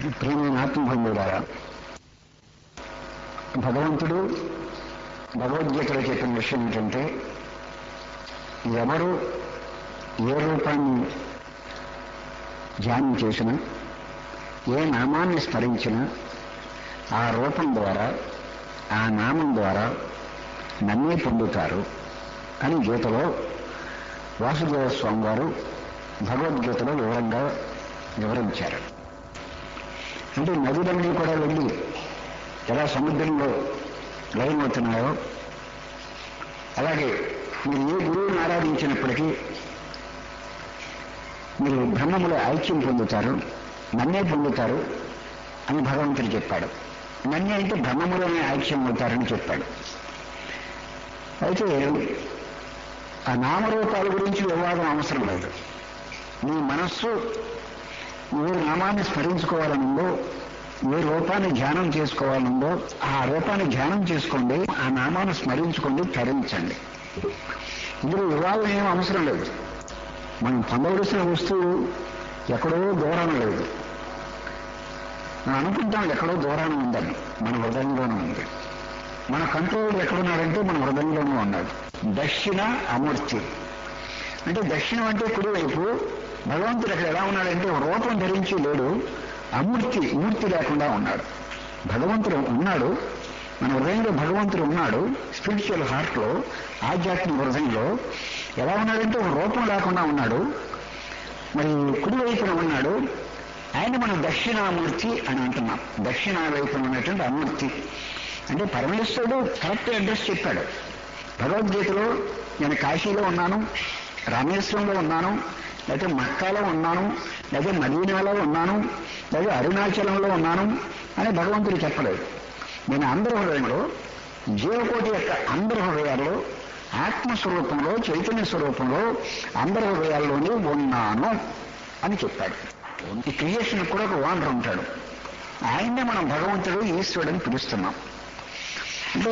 ప్రేమైన ఆత్మబంధువులారా భగవంతుడు భగవద్గీతలో చెప్పిన విషయం ఏంటంటే ఎవరు ఏ రూపాన్ని ధ్యానం చేసినా ఏ నామాన్ని స్మరించినా ఆ రూపం ద్వారా ఆ నామం ద్వారా నన్నే పొందుతారు అని గీతలో వాసుదేవ స్వామి వారు భగవద్గీతలో వివరంగా వివరించారు అంటే నదులన్నీ కూడా వెళ్ళి ఎలా సముద్రంలో లయమవుతున్నాయో అలాగే మీరు ఏ గురువుని ఆరాధించినప్పటికీ మీరు బ్రహ్మములో ఐక్యం పొందుతారు నన్నే పొందుతారు అని భగవంతుడు చెప్పాడు నన్నే అంటే బ్రహ్మములోనే ఐక్యం అవుతారని చెప్పాడు అయితే ఆ నామరూపాల గురించి వివాదం అవసరం లేదు మీ మనస్సు ఏ నామాన్ని స్మరించుకోవాలనుందో ఏ రూపాన్ని ధ్యానం చేసుకోవాలనుందో ఆ రూపాన్ని ధ్యానం చేసుకోండి ఆ నామాన్ని స్మరించుకోండి తరించండి ఇందులో వివాదం ఏం అవసరం లేదు మనం పొందవలసిన వస్తువు ఎక్కడో దూరం లేదు మనం అనుకుంటాం ఎక్కడో దూరాన ఉందని మన హృదయంలోనే ఉంది మన కంట్రోల్ ఎక్కడున్నాడంటే మన హృదయంలోనే ఉన్నాడు దక్షిణ అమూర్తి అంటే దక్షిణం అంటే కుడివైపు భగవంతుడు అక్కడ ఎలా ఉన్నాడంటే ఒక రూపం ధరించి లేడు అమూర్తి మూర్తి లేకుండా ఉన్నాడు భగవంతుడు ఉన్నాడు మన హృదయంలో భగవంతుడు ఉన్నాడు స్పిరిచువల్ హార్ట్లో ఆధ్యాత్మిక హృదయంలో ఎలా ఉన్నాడంటే ఒక రూపం లేకుండా ఉన్నాడు మరి కుడి వైపున ఉన్నాడు ఆయన మనం దక్షిణామూర్తి అని అంటున్నాం దక్షిణ వైపున ఉన్నటువంటి అమూర్తి అంటే పరమేశ్వరుడు కరెక్ట్ అడ్రస్ చెప్పాడు భగవద్గీతలో నేను కాశీలో ఉన్నాను రామేశ్వరంలో ఉన్నాను లేకపోతే మక్కాలో ఉన్నాను లేకపోతే మదీనాలో ఉన్నాను లేదా అరుణాచలంలో ఉన్నాను అని భగవంతుడు చెప్పలేదు నేను అందరి హృదయంలో జీవకోటి యొక్క అందరి హృదయాల్లో ఆత్మస్వరూపంలో చైతన్య స్వరూపంలో అందరి హృదయాల్లోనే ఉన్నాను అని చెప్పాడు ఈ క్రియేషన్ కూడా ఒక వానర్ ఉంటాడు ఆయన్నే మనం భగవంతుడు ఈశ్వరుడు అని పిలుస్తున్నాం అంటే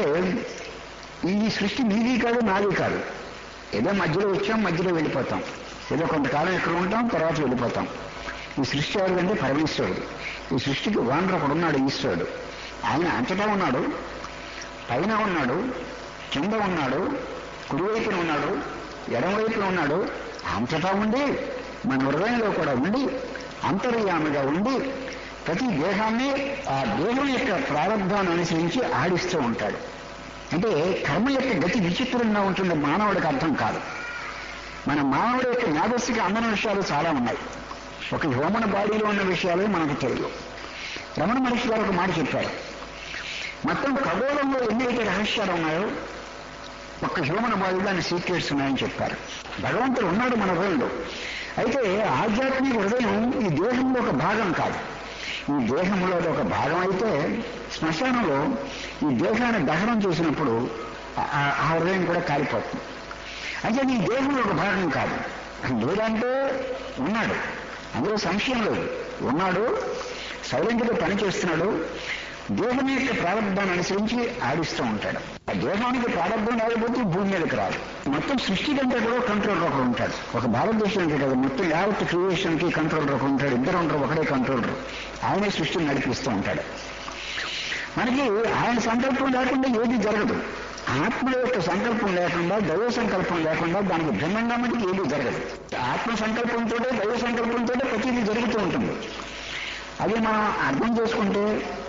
ఈ సృష్టి నీది కాదు నాది కాదు ఏదో మధ్యలో వచ్చాం మధ్యలో వెళ్ళిపోతాం ఏదో కొంతకాలం ఇక్కడ ఉంటాం తర్వాత వెళ్ళిపోతాం ఈ సృష్టి ఎవరిదంటే పరమేశ్వరుడు ఈ సృష్టికి వానర్ ఒకడు ఉన్నాడు ఈశ్వరుడు ఆయన అంతటా ఉన్నాడు పైన ఉన్నాడు కింద ఉన్నాడు కుడివైపున ఉన్నాడు ఎడమవైపున ఉన్నాడు అంతటా ఉండి మన హృదయంలో కూడా ఉండి అంతర్యామిగా ఉండి ప్రతి దేహాన్ని ఆ దేహం యొక్క ప్రారంభాన్ని అనుసరించి ఆడిస్తూ ఉంటాడు అంటే కర్మ యొక్క గతి విచిత్రంగా ఉంటుంది మానవుడికి అర్థం కాదు మన మానవుడి యొక్క మేధస్సుకి అందని విషయాలు చాలా ఉన్నాయి ఒక హ్యూమన్ బాడీలో ఉన్న విషయాలు మనకు తెలియదు రమణ మహర్షి గారు ఒక మాట చెప్పారు మొత్తం ఖగోళంలో ఎన్నైతే రహస్యాలు ఉన్నాయో ఒక్క హ్యూమన్ బాడీలో ఆయన సీక్రెట్స్ ఉన్నాయని చెప్పారు భగవంతుడు ఉన్నాడు మన హృదయంలో అయితే ఆధ్యాత్మిక హృదయం ఈ దేహంలో ఒక భాగం కాదు ఈ దేహంలో ఒక భాగం అయితే శ్మశానంలో ఈ దేహాన్ని దహనం చేసినప్పుడు ఆ హృదయం కూడా కాలిపోతుంది అంటే నీ దేహంలో ఒక భాగం కాదు లేదంటే ఉన్నాడు అందులో సంశయం లేదు ఉన్నాడు సైలెంట్గా పనిచేస్తున్నాడు దేహం యొక్క ప్రారంభాన్ని అనుసరించి ఆడిస్తూ ఉంటాడు ఆ దేహానికి ప్రారంభం లేకపోతే భూమి మీదకి రాదు మొత్తం సృష్టి కంటే కూడా కంట్రోల్ ఒకడు ఉంటాడు ఒక భారతదేశానికి కదా మొత్తం యావత్ క్రియేషన్ కి కంట్రోల్ ఒకడు ఉంటాడు ఇద్దరు ఉంటారు ఒకడే కంట్రోలర్ ఆయనే సృష్టిని నడిపిస్తూ ఉంటాడు మనకి ఆయన సంకల్పం లేకుండా ఏది జరగదు ఆత్మ యొక్క సంకల్పం లేకుండా దైవ సంకల్పం లేకుండా దానికి భిన్నంగా మనకి ఏది జరగదు ఆత్మ సంకల్పంతో దైవ సంకల్పంతో ప్రతిదీ జరుగుతూ ఉంటుంది అది మనం అర్థం చేసుకుంటే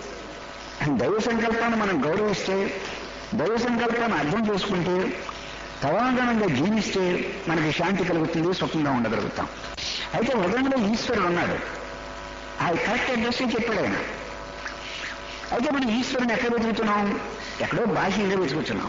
దైవ సంకల్పాన్ని మనం గౌరవిస్తే దైవ సంకల్పాన్ని అర్థం చేసుకుంటే తవాంగనంగా జీవిస్తే మనకి శాంతి కలుగుతుంది సుఖంగా ఉండగలుగుతాం అయితే హృదయంలో ఈశ్వరుడు ఉన్నాడు ఆ కరెక్ట్ అడ్రస్ చెప్పాడు ఆయన అయితే మనం ఈశ్వరుని ఎక్కడ వెతుకుతున్నాం ఎక్కడో బాహ్యంగా వెతుకుతున్నాం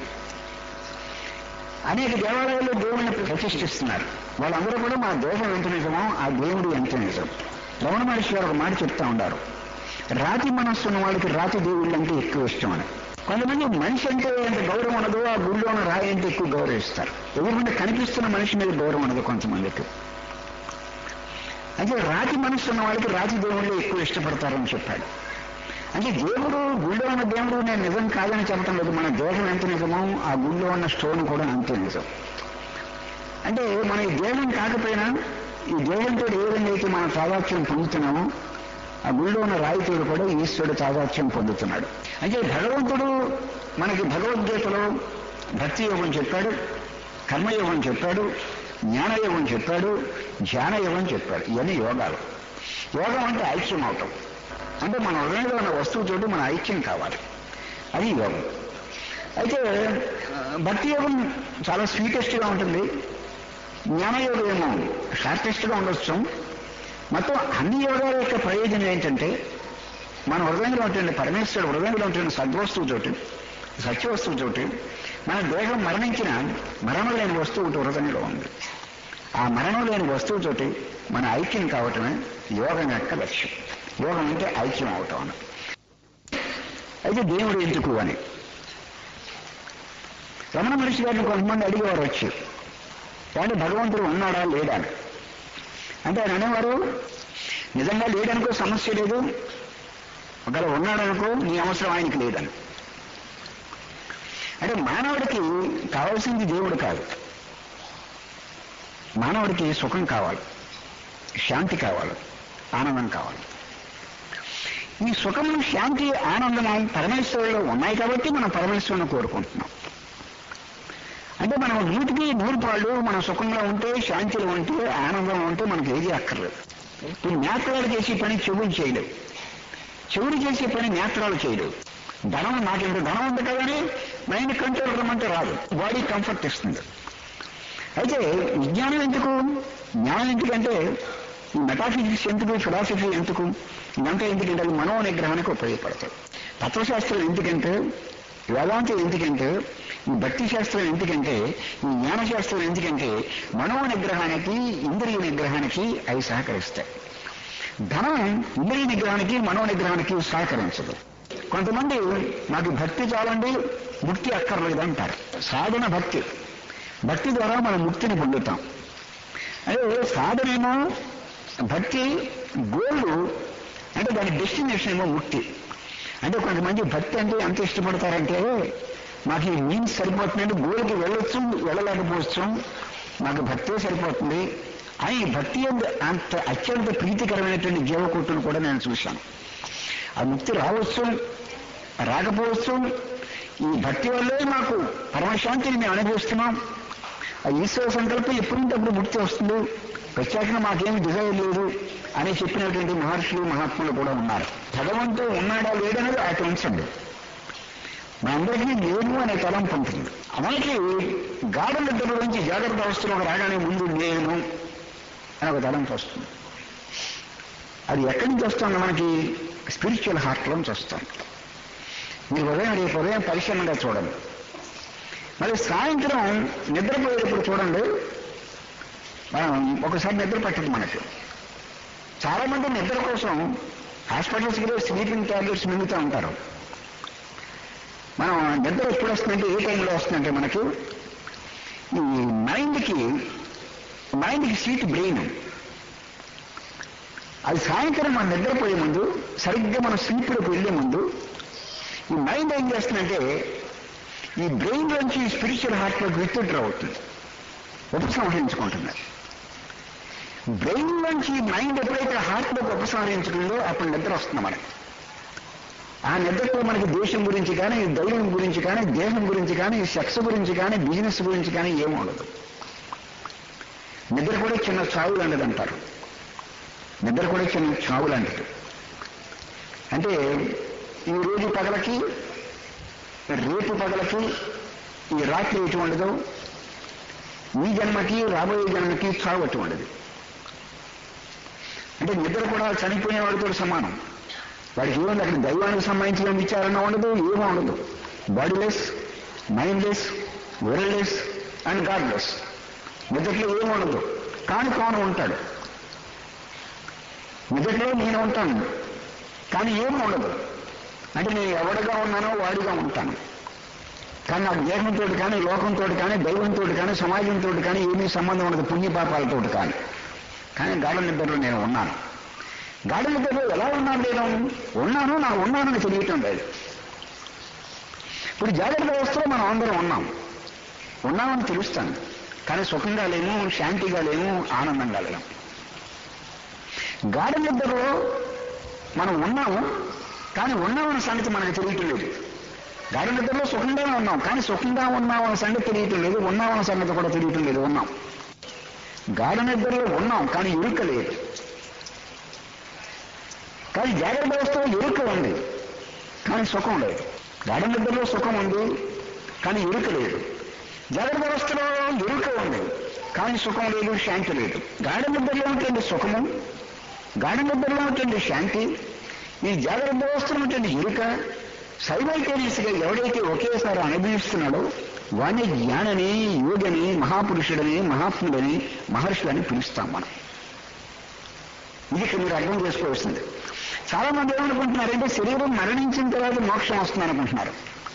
అనేక దేవాలయాల్లో దేవుడిని ప్రతిష్ఠిస్తున్నారు వాళ్ళందరూ కూడా మా దేశం ఎంత నిజమో ఆ దేవుడు ఎంత నిజం రమణ మహర్షి గారు ఒక మాట చెప్తా ఉన్నారు రాతి మనస్సు ఉన్న వాళ్ళకి రాతి దేవుళ్ళు అంటే ఎక్కువ ఇష్టం అని కొంతమంది మనిషి అంటే ఎంత గౌరవం ఉండదు ఆ గుళ్ళో ఉన్న రాయి అంటే ఎక్కువ గౌరవిస్తారు ఎదురుకుంటే కనిపిస్తున్న మనిషి మీద గౌరవం ఉండదు కొంతమందికి అయితే రాతి మనస్సు ఉన్న వాళ్ళకి రాతి దేవుళ్ళు ఎక్కువ ఇష్టపడతారని చెప్పాడు అంటే దేవుడు గుళ్ళో ఉన్న దేవుడు నేను నిజం కాదని చెప్పడం లేదు మన దేహం ఎంత నిజమో ఆ గుళ్ళో ఉన్న స్టోన్ కూడా అంతే నిజం అంటే మన ఈ దేహం కాకపోయినా ఈ దేహంతో ఏ విధంగా అయితే మనం సావాక్యం పొందుతున్నామో ఆ గుళ్ళో ఉన్న రాయితీడు కూడా ఈశ్వరుడు తాదాత్యం పొందుతున్నాడు అంటే భగవంతుడు మనకి భగవద్గీతలో భక్తి యోగం చెప్పాడు కర్మయోగం చెప్పాడు జ్ఞానయోగం చెప్పాడు ధ్యానయోగం చెప్పాడు ఇవన్నీ యోగాలు యోగం అంటే ఐక్యం అవటం అంటే మన హృదయంలో ఉన్న వస్తువుతోటి మన ఐక్యం కావాలి అది యోగం అయితే ఆ, భక్తి యోగం చాలా స్వీటెస్ట్గా ఉంటుంది జ్ఞానయోగం ఏమో షార్టెస్ట్గా ఉండొచ్చు మొత్తం అన్ని యోగాల యొక్క ప్రయోజనం ఏంటంటే మన హృదయంలో ఉంటుంది పరమేశ్వరుడు హృదయంలో ఉంటుంది సద్వస్తువుతోటి సత్యవస్తువుతోటి మన దేహం మరణించిన మరణం లేని వస్తువు ఒకటి హృదయంలో ఉంది ఆ మరణం లేని వస్తువుతోటి మన ఐక్యం కావటమే యోగం యొక్క లక్ష్యం యోగం అంటే ఐక్యం అవటం అని అయితే దేవుడు ఎందుకు అని రమణ మహర్షి గారిని కొంతమంది అడిగేవారు వచ్చి కానీ భగవంతుడు ఉన్నాడా లేడా అని అంటే ఆయన అనేవారు నిజంగా లేడనుకో సమస్య లేదు ఒకవేళ ఉన్నాడనుకో నీ అవసరం ఆయనకి లేదని అంటే మానవుడికి కావాల్సింది దేవుడు కాదు మానవుడికి సుఖం కావాలి శాంతి కావాలి ఆనందం కావాలి ఈ సుఖము శాంతి ఆనందం పరమేశ్వరులో ఉన్నాయి కాబట్టి మనం పరమేశ్వరుని కోరుకుంటున్నాం అంటే మనం నూటికి నూరు పాళ్ళు మనం సుఖంగా ఉంటే శాంతిలో ఉంటే ఆనందం ఉంటే మనకి ఏది అక్కర్లేదు ఈ నేత్రాలు చేసే పని చెవులు చేయలేవు చెవులు చేసే పని నేత్రాలు చేయలేవు ధనం నాకెంత ధనం ఉంది కదని మైండ్ కంట్రోల్ రమ్మంటే రాదు బాడీ కంఫర్ట్ ఇస్తుంది అయితే విజ్ఞానం ఎందుకు జ్ఞానం ఎందుకంటే ఈ మెటాఫిజిక్స్ ఎందుకు ఫిలాసఫీ ఎందుకు ఇదంతా ఎందుకంటే అది మనో నిగ్రహానికి ఉపయోగపడతాయి తత్వశాస్త్రం ఎందుకంటే వేదాంతం ఎందుకంటే ఈ భక్తి శాస్త్రం ఎందుకంటే ఈ జ్ఞానశాస్త్రం ఎందుకంటే మనో నిగ్రహానికి ఇంద్రియ నిగ్రహానికి అవి సహకరిస్తాయి ధనం ఇంద్రియ నిగ్రహానికి మనో నిగ్రహానికి సహకరించదు కొంతమంది నాకు భక్తి చాలండి ముక్తి అక్కర్లేదు అంటారు సాధన భక్తి భక్తి ద్వారా మనం ముక్తిని పొందుతాం అదే సాధనేమో భక్తి గోల్డ్ అంటే దాని డెస్టినేషన్ ఏమో ముక్తి అంటే కొంతమంది భక్తి అంటే ఎంత ఇష్టపడతారంటే మాకు ఈ మీన్స్ సరిపోతుందంటే గోల్కి వెళ్ళొచ్చు వెళ్ళలేకపోవచ్చు మాకు భక్తే సరిపోతుంది అని భక్తి అంత అంత అత్యంత ప్రీతికరమైనటువంటి జీవకోట్టును కూడా నేను చూశాను ఆ ముక్తి రావచ్చు రాకపోవచ్చు ఈ భక్తి వల్లే మాకు పరమశాంతిని మేము అనుభవిస్తున్నాం ఆ ఈశ్వర సంకల్పం ఎప్పుడంటప్పుడు ముక్తి వస్తుంది ప్రత్యేకంగా మాకేమి డిజైర్ లేదు అని చెప్పినటువంటి మహర్షులు మహాత్ములు కూడా ఉన్నారు భగవంతుడు ఉన్నాడా లేడనేది అటు ఉంచండి మనందరికీ నేను అనే తలంపు ఉంటుంది మనకి గాఢ నిద్ర నుంచి జాగ్రత్త అవస్థలోకి రాగానే ముందు నేను అని ఒక తలంపు వస్తుంది అది ఎక్కడి నుంచి వస్తుంది మనకి స్పిరిచువల్ హార్ట్లో నుంచి వస్తుంది మీరు ఉదయం రేపు ఉదయం పరిశ్రమంగా చూడండి మరి సాయంత్రం నిద్రపోయేటప్పుడు చూడండి మనం ఒకసారి నిద్ర పట్టదు మనకి చాలా మంది నిద్ర కోసం హాస్పిటల్స్కి వెళ్ళి స్లీపింగ్ టాబ్లెట్స్ మింగుతూ ఉంటారు మనం నిద్ర ఎప్పుడు వస్తుందంటే ఏ టైంలో వస్తుందంటే మనకి ఈ మైండ్కి మైండ్కి సీట్ బ్రెయిన్ అది సాయంత్రం మనం నిద్రపోయే ముందు సరిగ్గా మనం స్లీప్లోకి వెళ్ళే ముందు ఈ మైండ్ ఏం చేస్తుందంటే ఈ బ్రెయిన్ నుంచి స్పిరిచువల్ హార్ట్లోకి విత్డ్రా అవుతుంది ఉపసంహరించుకుంటుంది బ్రెయిన్ నుంచి మైండ్ ఎప్పుడైతే హార్ట్లోకి ఉపసంహరించుకుందో అప్పుడు నిద్ర వస్తుంది మనకి ఆ నిద్రలో మనకి దేశం గురించి కానీ దైవం గురించి కానీ దేహం గురించి కానీ సెక్స్ గురించి కానీ బిజినెస్ గురించి కానీ ఏమీ ఉండదు నిద్ర కూడా చిన్న చావు లాంటిది అంటారు నిద్ర కూడా చిన్న చావు లాంటిది అంటే ఈ రోజు పగలకి రేపు పగలకి ఈ రాత్రి ఎటు ఉండదు ఈ జన్మకి రాబోయే జన్మకి చావు అటు ఉండదు అంటే నిద్ర కూడా చనిపోయిన వాడితో సమానం వాడికి ఏముంది అక్కడ దైవానికి సంబంధించిన విచారణ ఉండదు ఏమీ ఉండదు bodyless mindless worldless and godless నిద్రలో ఏమి ఉండదు కానీ తాను ఉంటాడు నిద్రలో నేను ఉంటాను కానీ ఏమి ఉండదు అంటే నేను ఎవడిగా ఉన్నానో వాడిగా ఉంటాను కానీ నాకు దేహంతో కానీ లోకంతో కానీ దైవంతో కానీ సమాజంతో కానీ ఏమీ సంబంధం ఉండదు పుణ్యపాపాలతో కానీ కానీ గాఢ నిద్రలో నేను ఉన్నాను గాఢ నిద్రలో ఎలా ఉన్నాను నేను ఉన్నాను నాకు ఉన్నానని తెలియటం లేదు ఇప్పుడు జాగ్రత్త వ్యవస్థలో మనం అందరం ఉన్నాం ఉన్నామని తెలుస్తాను కానీ సుఖంగా లేము శాంతిగా లేము ఆనందంగా లేము గాఢ నిద్రలో మనం ఉన్నాము కానీ ఉన్నామన్న సంగతి మనకు తెలియటం లేదు గాఢ నిద్రలో సుఖంగానే ఉన్నాం కానీ సుఖంగా ఉన్నామన్న సంగతి తెలియటం లేదు ఉన్నామన్న సంగతి కూడా తెలియటం లేదు ఉన్నాం గాఢ నిద్రలో ఉన్నాం కానీ ఇరుక లేదు కానీ జాగ్రత్త వ్యవస్థలో ఇరుక ఉంది కానీ సుఖం లేదు గాఢ నిద్రలో సుఖం ఉంది కానీ ఇరుక లేదు జాగ్రత్త వ్యవస్థలో ఇరుక ఉంది కానీ సుఖం లేదు శాంతి లేదు గాఢ నిద్రలో ఉంటుంది సుఖము గాఢ నిద్రలో ఉంటుంది శాంతి ఈ జాగ్రత్త వ్యవస్థలో ఉంటుంది ఇరుక సైమైటేనియస్ గా ఎవడైతే ఒకేసారి అనుభవిస్తున్నాడో వాణ్ణి జ్ఞానని యోగని మహాపురుషుడని మహాత్ముడని మహర్షులని పిలుస్తాం మనం ఇది ఇక్కడ మీరు అర్థం చేసుకోవాల్సింది చాలా మంది ఏమనుకుంటున్నారంటే శరీరం మరణించిన తర్వాత మోక్షం వస్తుంది అనుకుంటున్నారు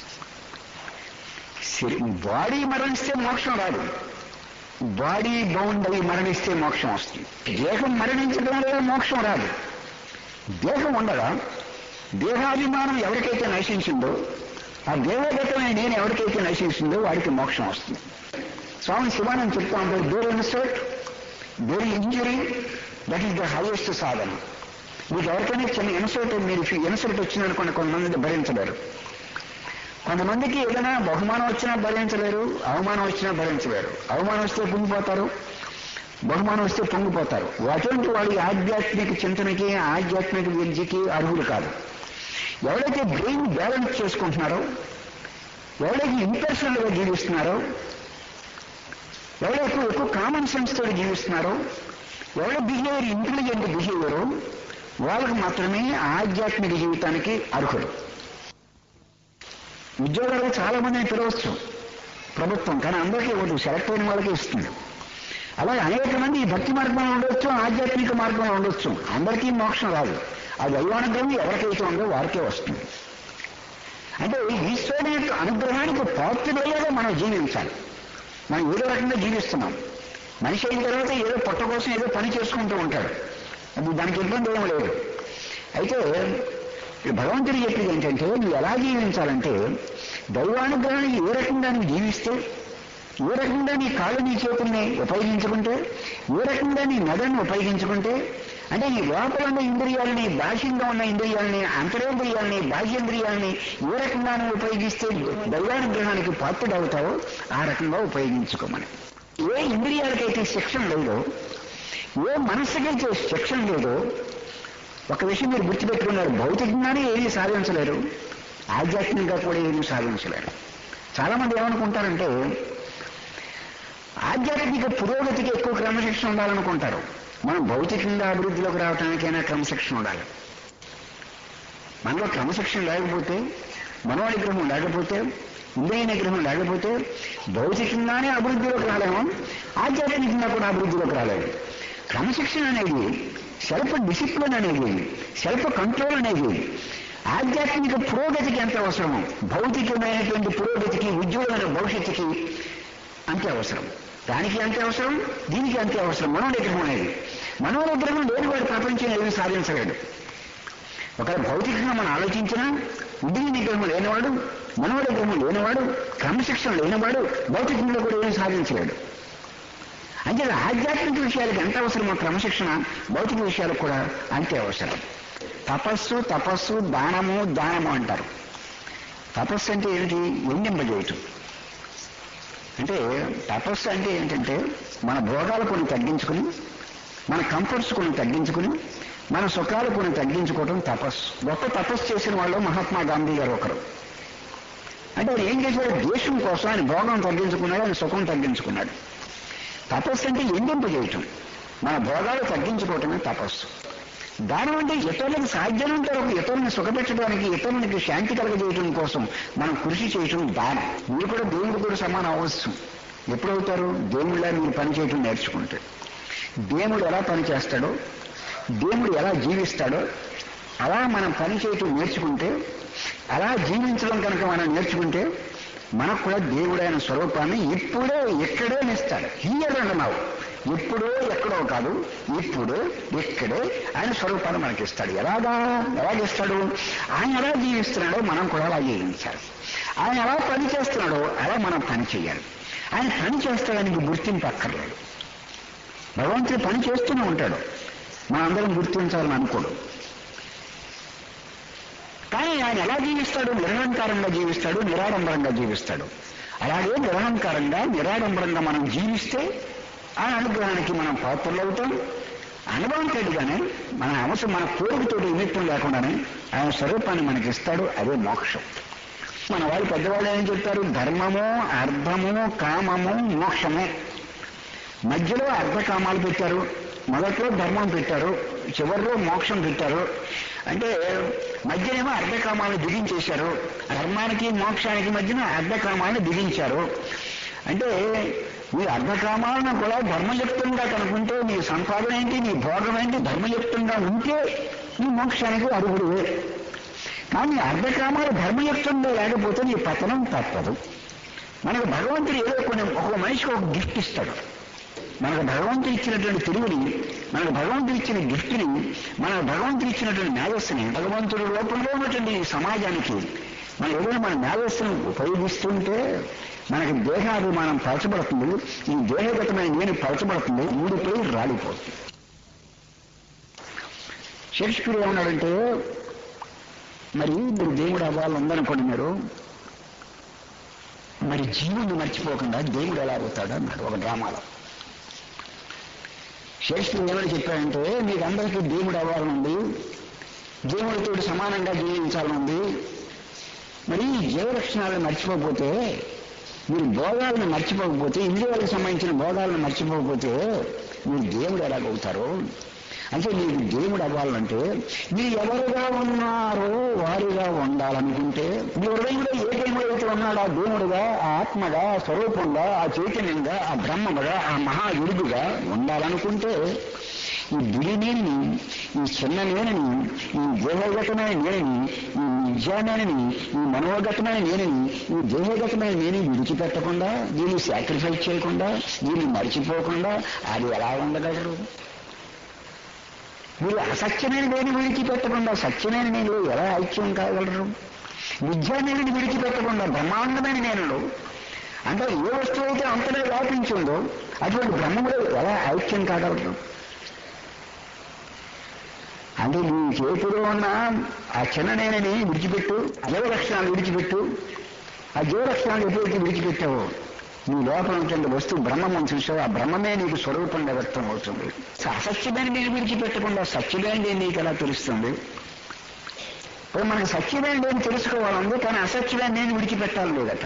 బాడీ మరణిస్తే మోక్షం రాదు బాడీ బౌండ్ అయి మరణిస్తే మోక్షం వస్తుంది దేహం మరణించడం వల్ల మోక్షం రాదు దేహం ఉండగా దేహాభిమానం ఎవరికైతే నశించిందో ఆ దేవగతమైన నేను ఎవరికైతే నశించిందో వాడికి మోక్షం వస్తుంది స్వామి శివానంద్ చెప్తా ఉంటాడు bear insult bear injury that is the highest sadhana మీకు ఎవరికైనా చిన్న ఇన్సర్ట్ మీరు ఇన్సర్ట్ వచ్చిందనుకోండి కొంతమంది భరించలేరు కొంతమందికి ఏదైనా బహుమానం వచ్చినా భరించలేరు అవమానం వచ్చినా భరించలేరు అవమానం వస్తే పొంగిపోతారు బహుమానం వస్తే పొంగిపోతారు అటువంటి వాడి ఆధ్యాత్మిక చింతనకి ఆధ్యాత్మిక విద్యకి అర్హులు కాదు ఎవరైతే బ్రెయిన్ బ్యాలెన్స్ చేసుకుంటున్నారో ఎవరైతే ఇంపర్సనల్ గా జీవిస్తున్నారో ఎవరైతే ఎక్కువ కామన్ సెన్స్ తోటి జీవిస్తున్నారో ఎవరి బిహేవియర్ ఇంటెలిజెంట్ బిహేవియర్ వాళ్ళకి మాత్రమే ఆధ్యాత్మిక జీవితానికి అర్హులు ఉద్యోగాలు చాలా మందిని పిలవచ్చు ప్రభుత్వం కానీ అందరికీ ఇవ్వదు సెలెక్ట్ అయిన వాళ్ళకి ఇస్తుంది అలాగే అనేక మంది ఈ భక్తి మార్గంలో ఉండొచ్చు ఆధ్యాత్మిక మార్గంలో ఉండొచ్చు అందరికీ మోక్షం రాదు ఆ దైవానుగ్రహం ఎవరికైతే ఉందో వారికే వస్తుంది అంటే ఈశ్వరుని యొక్క అనుగ్రహానికి పాత్రుడయ్యేగా మనం జీవించాలి మనం ఏదో రకంగా జీవిస్తున్నాం మనిషి అయిన తర్వాత ఏదో పొట్ట కోసం ఏదో పని చేసుకుంటూ ఉంటాడు అది దానికి ఇబ్బంది ఏం లేదు అయితే ఇక్కడ భగవంతుడు చెప్పేది ఏంటంటే నువ్వు ఎలా జీవించాలంటే దైవానుగ్రహానికి ఏ రకంగా నువ్వు జీవిస్తే ఏ రకంగా నీ కాళ్ళు నీ చేతుల్ని ఉపయోగించుకుంటే ఏ రకంగా నీ నడను ఉపయోగించుకుంటే అంటే నీ లోపల ఉన్న ఇంద్రియాలని బాహ్యంగా ఉన్న ఇంద్రియాలని అంతరేంద్రియాలని బాహ్యేంద్రియాలని ఏ రకంగా నువ్వు ఉపయోగిస్తే దైవానుగ్రహానికి పాత్రుడవుతావో ఆ రకంగా ఉపయోగించుకోమని ఏ ఇంద్రియాలకైతే శిక్షణ లేదో ఏ మనస్సుకైతే శిక్షణ లేదో ఒక విషయం మీరు గుర్తుపెట్టుకున్నారు భౌతికంగానే ఏమీ సాధించలేరు ఆధ్యాత్మికంగా కూడా ఏమీ సాధించలేరు చాలా మంది ఏమనుకుంటారంటే ఆధ్యాత్మిక పురోగతికి ఎక్కువ క్రమశిక్షణ ఉండాలనుకుంటారు మనం భౌతికంగా అభివృద్ధిలోకి రావడానికైనా క్రమశిక్షణ ఉండాలి మనలో క్రమశిక్షణ లేకపోతే మనో నిగ్రహం లేకపోతే ఇంద్రియ నిగ్రహం లేకపోతే భౌతికంగానే అభివృద్ధిలోకి రాలేము ఆధ్యాత్మికంగా కూడా అభివృద్ధిలోకి రాలేము క్రమశిక్షణ అనేది సెల్ఫ్ డిసిప్లిన్ అనేది సెల్ఫ్ కంట్రోల్ అనేది ఆధ్యాత్మిక పురోగతికి ఎంత అవసరమో భౌతికమైనటువంటి పురోగతికి ఉజ్వలమైన భవిష్యత్తుకి అంతే అవసరం దానికి అంతే అవసరం దీనికి అంతే అవసరం మనోనిగ్రహం అనేది మనోనిగ్రహం లేని వాడు ప్రపంచం ఏమీ సాధించలేడు ఒకవేళ భౌతికంగా మనం ఆలోచించినా బుద్ధి నిగ్రహం లేనివాడు మనోనిగ్రహం లేనివాడు క్రమశిక్షణ లేనివాడు భౌతికంగా కూడా ఏమీ సాధించలేడు అంటే ఆధ్యాత్మిక విషయాలకు ఎంత అవసరమో క్రమశిక్షణ భౌతిక విషయాలకు కూడా అంతే అవసరం తపస్సు తపస్సు దానము దానము అంటారు తపస్సు అంటే ఏంటి ఎండింపజేయటం అంటే తపస్సు అంటే ఏంటంటే మన భోగాలు కొన్ని తగ్గించుకుని మన కంఫర్ట్స్ కొన్ని తగ్గించుకుని మన సుఖాలు కొన్ని తగ్గించుకోవడం తపస్సు గొప్ప తపస్సు చేసిన వాళ్ళు మహాత్మా గాంధీ గారు ఒకరు అంటే ఆయన ఏం చేశాడు దేశం కోసం ఆయన భోగం తగ్గించుకున్నాడు ఆయన సుఖం తగ్గించుకున్నాడు తపస్సు అంటే ఎండింపజేయటం మన భోగాలు తగ్గించుకోవటమే తపస్సు దానం అంటే ఇతరులకు సాధ్యమైనంత వరకు ఇతరులను సుఖపెట్టడానికి ఇతరునికి శాంతి కలగజేయటం కోసం మనం కృషి చేయటం దానం మీరు కూడా దేవుడు కూడా సమానం అవ్వచ్చు ఎప్పుడవుతారు దేవుళ్ళ మీరు పని చేయటం నేర్చుకుంటే దేవుడు ఎలా పని చేస్తాడో దేవుడు ఎలా జీవిస్తాడో అలా మనం పని చేయటం నేర్చుకుంటే అలా జీవించడం కనుక మనం నేర్చుకుంటే మనకు కూడా దేవుడైన స్వరూపాన్ని ఇప్పుడే ఎక్కడే ఇస్తాడు హియర్ అండ్ నావు ఎప్పుడో ఎక్కడో కాదు ఇప్పుడు ఇక్కడే ఆయన స్వరూపాన్ని మనకి ఇస్తాడు ఎలాగా ఎలాగిస్తాడు ఆయన ఎలా జీవిస్తున్నాడో మనం కూడా అలా జీవించాలి ఆయన ఎలా పని చేస్తున్నాడో అలా మనం పని చేయాలి ఆయన పని చేస్తాడానికి గుర్తింపు అక్కర్లేదు భగవంతుడు పని చేస్తూనే ఉంటాడు మనందరం గుర్తించాలని అనుకోడు కానీ ఆయన ఎలా జీవిస్తాడు నిరహంకారంగా జీవిస్తాడు నిరాడంబరంగా జీవిస్తాడు అలాగే నిరహంకారంగా నిరాడంబరంగా మనం జీవిస్తే ఆ అనుగ్రహానికి మనం పాత్రలు అవుతాం అనుభవంతోటిగానే మన అవసరం మన కోరికతోటి నిమిత్తం లేకుండానే ఆయన స్వరూపాన్ని మనకి ఇస్తాడు అదే మోక్షం మన వాళ్ళు పెద్దవాళ్ళు ఏం చెప్తారు ధర్మము అర్థము కామము మోక్షము మధ్యలో అర్ధకామాలు పెట్టారు మొదట్లో ధర్మం పెట్టారు చివరిలో మోక్షం పెట్టారు అంటే మధ్యనేమో అర్ధకామాలను దిగించేశారు ధర్మానికి మోక్షానికి మధ్యన అర్ధకామాలను దిగించారు అంటే నీ అర్ధకామాలను కూడా ధర్మయుక్తంగా కనుకుంటే నీ సంపాదన ఏంటి నీ భోగం ఏంటి ధర్మయుక్తంగా ఉంటే నీ మోక్షానికి అర్హుడువే కానీ అర్ధకామాలు ధర్మయుక్తంగా లేకపోతే నీ పతనం తప్పదు మనకు భగవంతుడు ఏదో కొన్ని ఒక మనిషికి ఒక గిఫ్ట్ ఇస్తాడు మనకు భగవంతుడు ఇచ్చినటువంటి తెలుగుని మనకు భగవంతుడు ఇచ్చిన గిఫ్ట్ని మన భగవంతుడు ఇచ్చినటువంటి మేధస్సుని భగవంతుడి రూపంలో ఉన్నటువంటి ఈ సమాజానికి మనం ఏదైనా మన మేధస్సును ఉపయోగిస్తుంటే మనకి దేహాభిమానం పరచబడుతుంది ఈ దేహగతమైన నేను పరచబడుతుంది ఊడిపోయి రాలిపోతుంది షేక్స్పియర్ ఏమన్నాడంటే మరి మీరు దేవుడు అవ్వాలని ఉందనుకోండి మీరు మరి జీవుని మర్చిపోకుండా దేవుడు ఎలా అవుతాడు అన్నాడు ఒక డ్రామాలో షేక్స్పియర్ ఏమని చెప్పాడంటే మీకు అందరికీ దేవుడు అవ్వాలనుంది దేవుడితో సమానంగా జీవించాలనుంది మరి జీవ లక్షణాలను మర్చిపోకపోతే మీరు భోగాలను మర్చిపోకపోతే ఇంద్రియాలకు సంబంధించిన భోగాలను మర్చిపోకపోతే మీరు దేవుడు ఎలాగవుతారు అంటే మీకు దేవుడు అవ్వాలంటే మీరు ఎవరుగా ఉన్నారో వారుగా ఉండాలనుకుంటే మీ హృదయంలో ఏ టైంలో అయితే ఉన్నాడో ఆ దేవుడుగా ఆ ఆత్మగా ఆ స్వరూపంగా ఆ చైతన్యంగా ఆ బ్రహ్మగా ఆ మహా ఎరుగుగా ఉండాలనుకుంటే ఈ దిడినేని ఈ చిన్న నేనని ఈ దేహగతమైన నేనని ఈ నిజానేనని ఈ మనోగతమైన నేనని ఈ దేహగతమైన నేను విడిచిపెట్టకుండా దీన్ని సాక్రిఫైస్ చేయకుండా దీన్ని మర్చిపోకుండా అది ఎలా ఉండగలరు మీరు అసత్యమైన దేని విడిచిపెట్టకుండా సత్యమైన నేను ఎలా ఐక్యం కాగలరు విద్యానేని విడిచిపెట్టకుండా బ్రహ్మాండమైన నేనులో అంటే ఏ వస్తువు అయితే అంతలో వ్యాపించిందో అటువంటి బ్రహ్మములో ఎలా ఐక్యం కాగలరు అంటే నీ చేతిలో ఉన్న ఆ చిన్న నేనని విడిచిపెట్టు జీవ లక్షణాలు విడిచిపెట్టు ఆ జీవ లక్షణాలు ఎప్పుడైతే విడిచిపెట్టావో నీ లోపల ఉంటుంది వస్తువు బ్రహ్మం చూసావు ఆ బ్రహ్మమే నీకు స్వరూపంగా వ్యక్తం అవుతుంది అసత్యమైన నేను విడిచిపెట్టకుండా సత్యమైనది నీకు ఎలా తెలుస్తుంది ఇప్పుడు మనకి సత్యమైన నేను తెలుసుకోవాలంది కానీ అసత్యమైన నేను విడిచిపెట్టాలి లేదట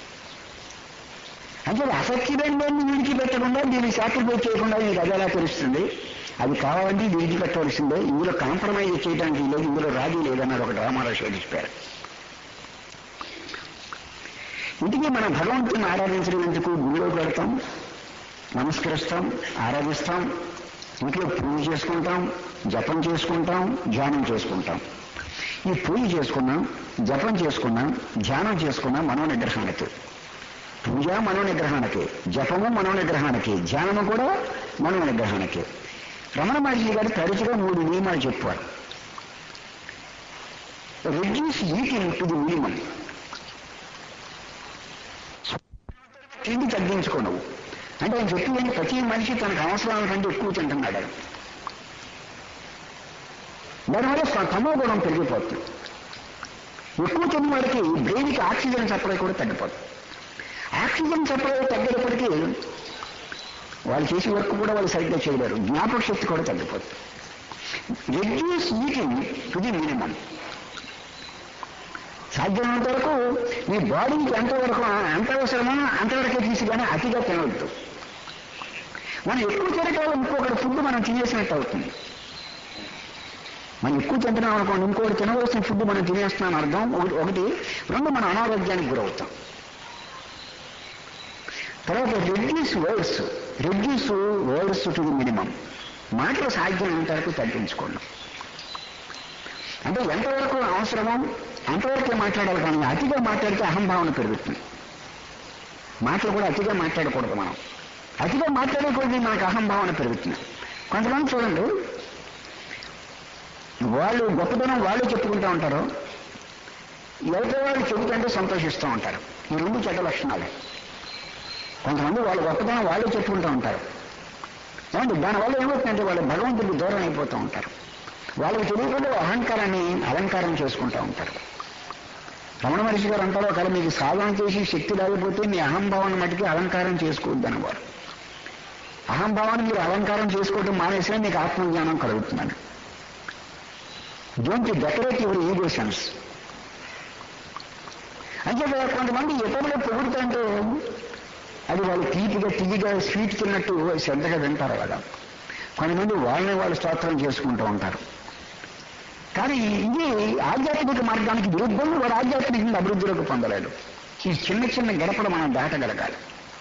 అంటే అసత్యమైన నేను విడిచిపెట్టకుండా దీన్ని సాక్రిఫైస్ చేయకుండా నీకు అది ఎలా తెలుస్తుంది అది కావాలంటే ఇది విడిచిపెట్టవలసిందే ఇందులో కాంప్రమైజ్ చేయడానికి లేదు ఇందులో రాజీ లేదన్నారు ఒక డ్రామాలో శోధిస్తారు ఇంటికి మనం భగవంతుని ఆరాధించడం ఎందుకు గుడిలో పెడతాం నమస్కరిస్తాం ఆరాధిస్తాం ఇంట్లో పూజ చేసుకుంటాం జపం చేసుకుంటాం ధ్యానం చేసుకుంటాం ఈ పూజ చేసుకున్నాం జపం చేసుకున్నాం ధ్యానం చేసుకున్నాం మనోనిగ్రహానికి పూజ మనోనిగ్రహానికి జపము మనోనిగ్రహానికి ధ్యానము కూడా మనోనిగ్రహానికి రమణ మహర్షి గారు తరచుగా మూడు నియమాలు చెప్పారు reduce eating to the minimum తిండి తగ్గించుకో నువ్వు అంటే ఆయన చెప్పింది ప్రతి మనిషి తనకు అవసరాల కంటే ఎక్కువ తింటున్నాడు ఆయన. దానివల్ల స్వ- తమో గుణం పెరిగిపోతుంది ఎక్కువ తిన్న వాడికి బ్రెయిన్కి ఆక్సిజన్ సప్లై కూడా తగ్గిపోతుంది ఆక్సిజన్ సప్లై తగ్గేటప్పటికీ వాళ్ళు చేసే వర్క్ కూడా వాళ్ళు సరిగ్గా చేయలేరు జ్ఞాపక శక్తి కూడా తగ్గిపోతుంది reduce eating to the minimum సాధ్యమైనంత వరకు మీ బాడీకి ఎంతవరకు ఎంత అవసరమో అంతవరకే తీసి కానీ అతిగా తినవద్దు మనం ఎక్కువ తినటం ఇంకొకటి ఫుడ్ మనం తినేసినట్టు అవుతుంది మనం ఎక్కువ తింటున్నాం అనుకోండి ఇంకోటి తినవలసిన ఫుడ్ మనం తినేస్తున్నాం అర్థం ఒకటి ఒకటి రెండు మనం అనారోగ్యానికి గురవుతాం తర్వాత reduce words reduce words to the minimum మాటలు సాధ్యమైనంత వరకు తగ్గించుకోండి అంటే ఎంతవరకు అవసరమో అంతవరకే మాట్లాడాలి కానీ అతిగా మాట్లాడితే అహంభావన పెరుగుతుంది మాటలు కూడా అతిగా మాట్లాడకూడదు మనం అతిగా మాట్లాడకూడదు మనకు అహంభావన పెరుగుతుంది కొంతమంది చూడండి వాళ్ళు గొప్పతనం వాళ్ళు చెప్పుకుంటూ ఉంటారు ఎవరి వాళ్ళు చెబుతుంటే సంతోషిస్తూ ఉంటారు ఈ రెండు చెడ్డ లక్షణాలు కొంతమంది వాళ్ళ గొప్పతనం వాళ్ళు చెప్పుకుంటూ ఉంటారు ఏమంటే దానివల్ల ఏమవుతుందంటే వాళ్ళు భగవంతుడికి దూరం అయిపోతూ ఉంటారు వాళ్ళకి తెలియకుండా అహంకారాన్ని అలంకారం చేసుకుంటూ ఉంటారు రమణ మహర్షి గారు అంటారు ఒకవేళ మీకు సాధన చేసి శక్తి లేకపోతే మీ అహంభావాన్ని మటుకి అలంకారం చేసుకోవద్దు అనేవారు అహంభావాన్ని మీరు అలంకారం చేసుకోవడం మానేసినా మీకు ఆత్మజ్ఞానం కలుగుతుందని don't decorate your ego sense అంటే కొంతమంది ఇతరులు పొగుడుతుంటే అది వాళ్ళు తీపిగా తియ్యగా స్వీట్ తిన్నట్టు శ్రద్ధగా వింటారు కదా కొంతమంది వాళ్ళని వాళ్ళు స్తోత్రం చేసుకుంటూ ఉంటారు కానీ ఇది ఆధ్యాత్మిక మార్గానికి విరుద్ధం వాడు ఆధ్యాత్మికంగా అభివృద్ధిలోకి పొందలేడు ఈ చిన్న చిన్న గడపలు మనం దాటగలగాలి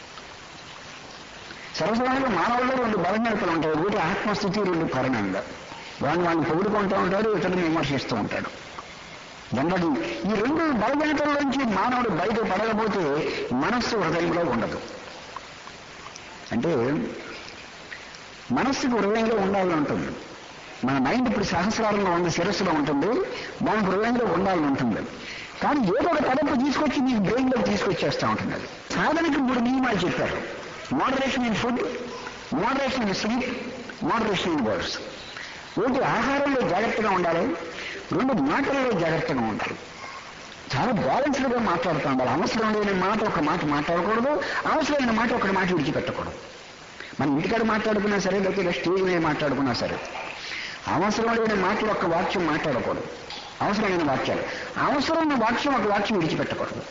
సరసమైన మానవుల్లో రెండు బలహీనతలు ఉంటాయి ఒకటి ఆత్మస్థితి రెండు కరుణంగా వాళ్ళు వాళ్ళని పొగుడుకుంటూ ఉంటారు ఇతరులను విమర్శిస్తూ ఉంటాడు జనరల్ ఈ రెండు బలహీనతల నుంచి మానవుడు బయట పడకపోతే మనస్సు హృదయంలో ఉండదు అంటే మనస్సుకు హృదయంలో ఉండాలని ఉంటుంది మన మైండ్ ఇప్పుడు సహస్రారంలో ఉంది శిరస్సులో ఉంటుంది దానికి హృదయంలో ఉండాలని ఉంటుంది కానీ ఏదో ఒక తలంపు తీసుకొచ్చి మీ బ్రెయిన్లో తీసుకొచ్చేస్తూ ఉంటుంది అది సాధనకి మూడు నియమాలు చెప్పారు moderation in food moderation in sleep moderation in words ఒకటి ఆహారంలో జాగ్రత్తగా ఉండాలి రెండు మాటల్లో జాగ్రత్తగా ఉండాలి చాలా బ్యాలెన్స్డ్గా మాట్లాడుతూ ఉండాలి అవసరం లేని మాట ఒక మాట మాట్లాడకూడదు అవసరమైన మాట ఒక మాట విడిచిపెట్టకూడదు మనం ఇంటికాడ మాట్లాడుకున్నా సరే లేకపోతే స్టేజ్ మీద మాట్లాడుకున్నా సరే అవసరం లేని మాటలు ఒక వాక్యం మాట్లాడకూడదు అవసరమైన వాక్యాలు అవసరమైన వాక్యం ఒక వాక్యం విడిచిపెట్టకూడదు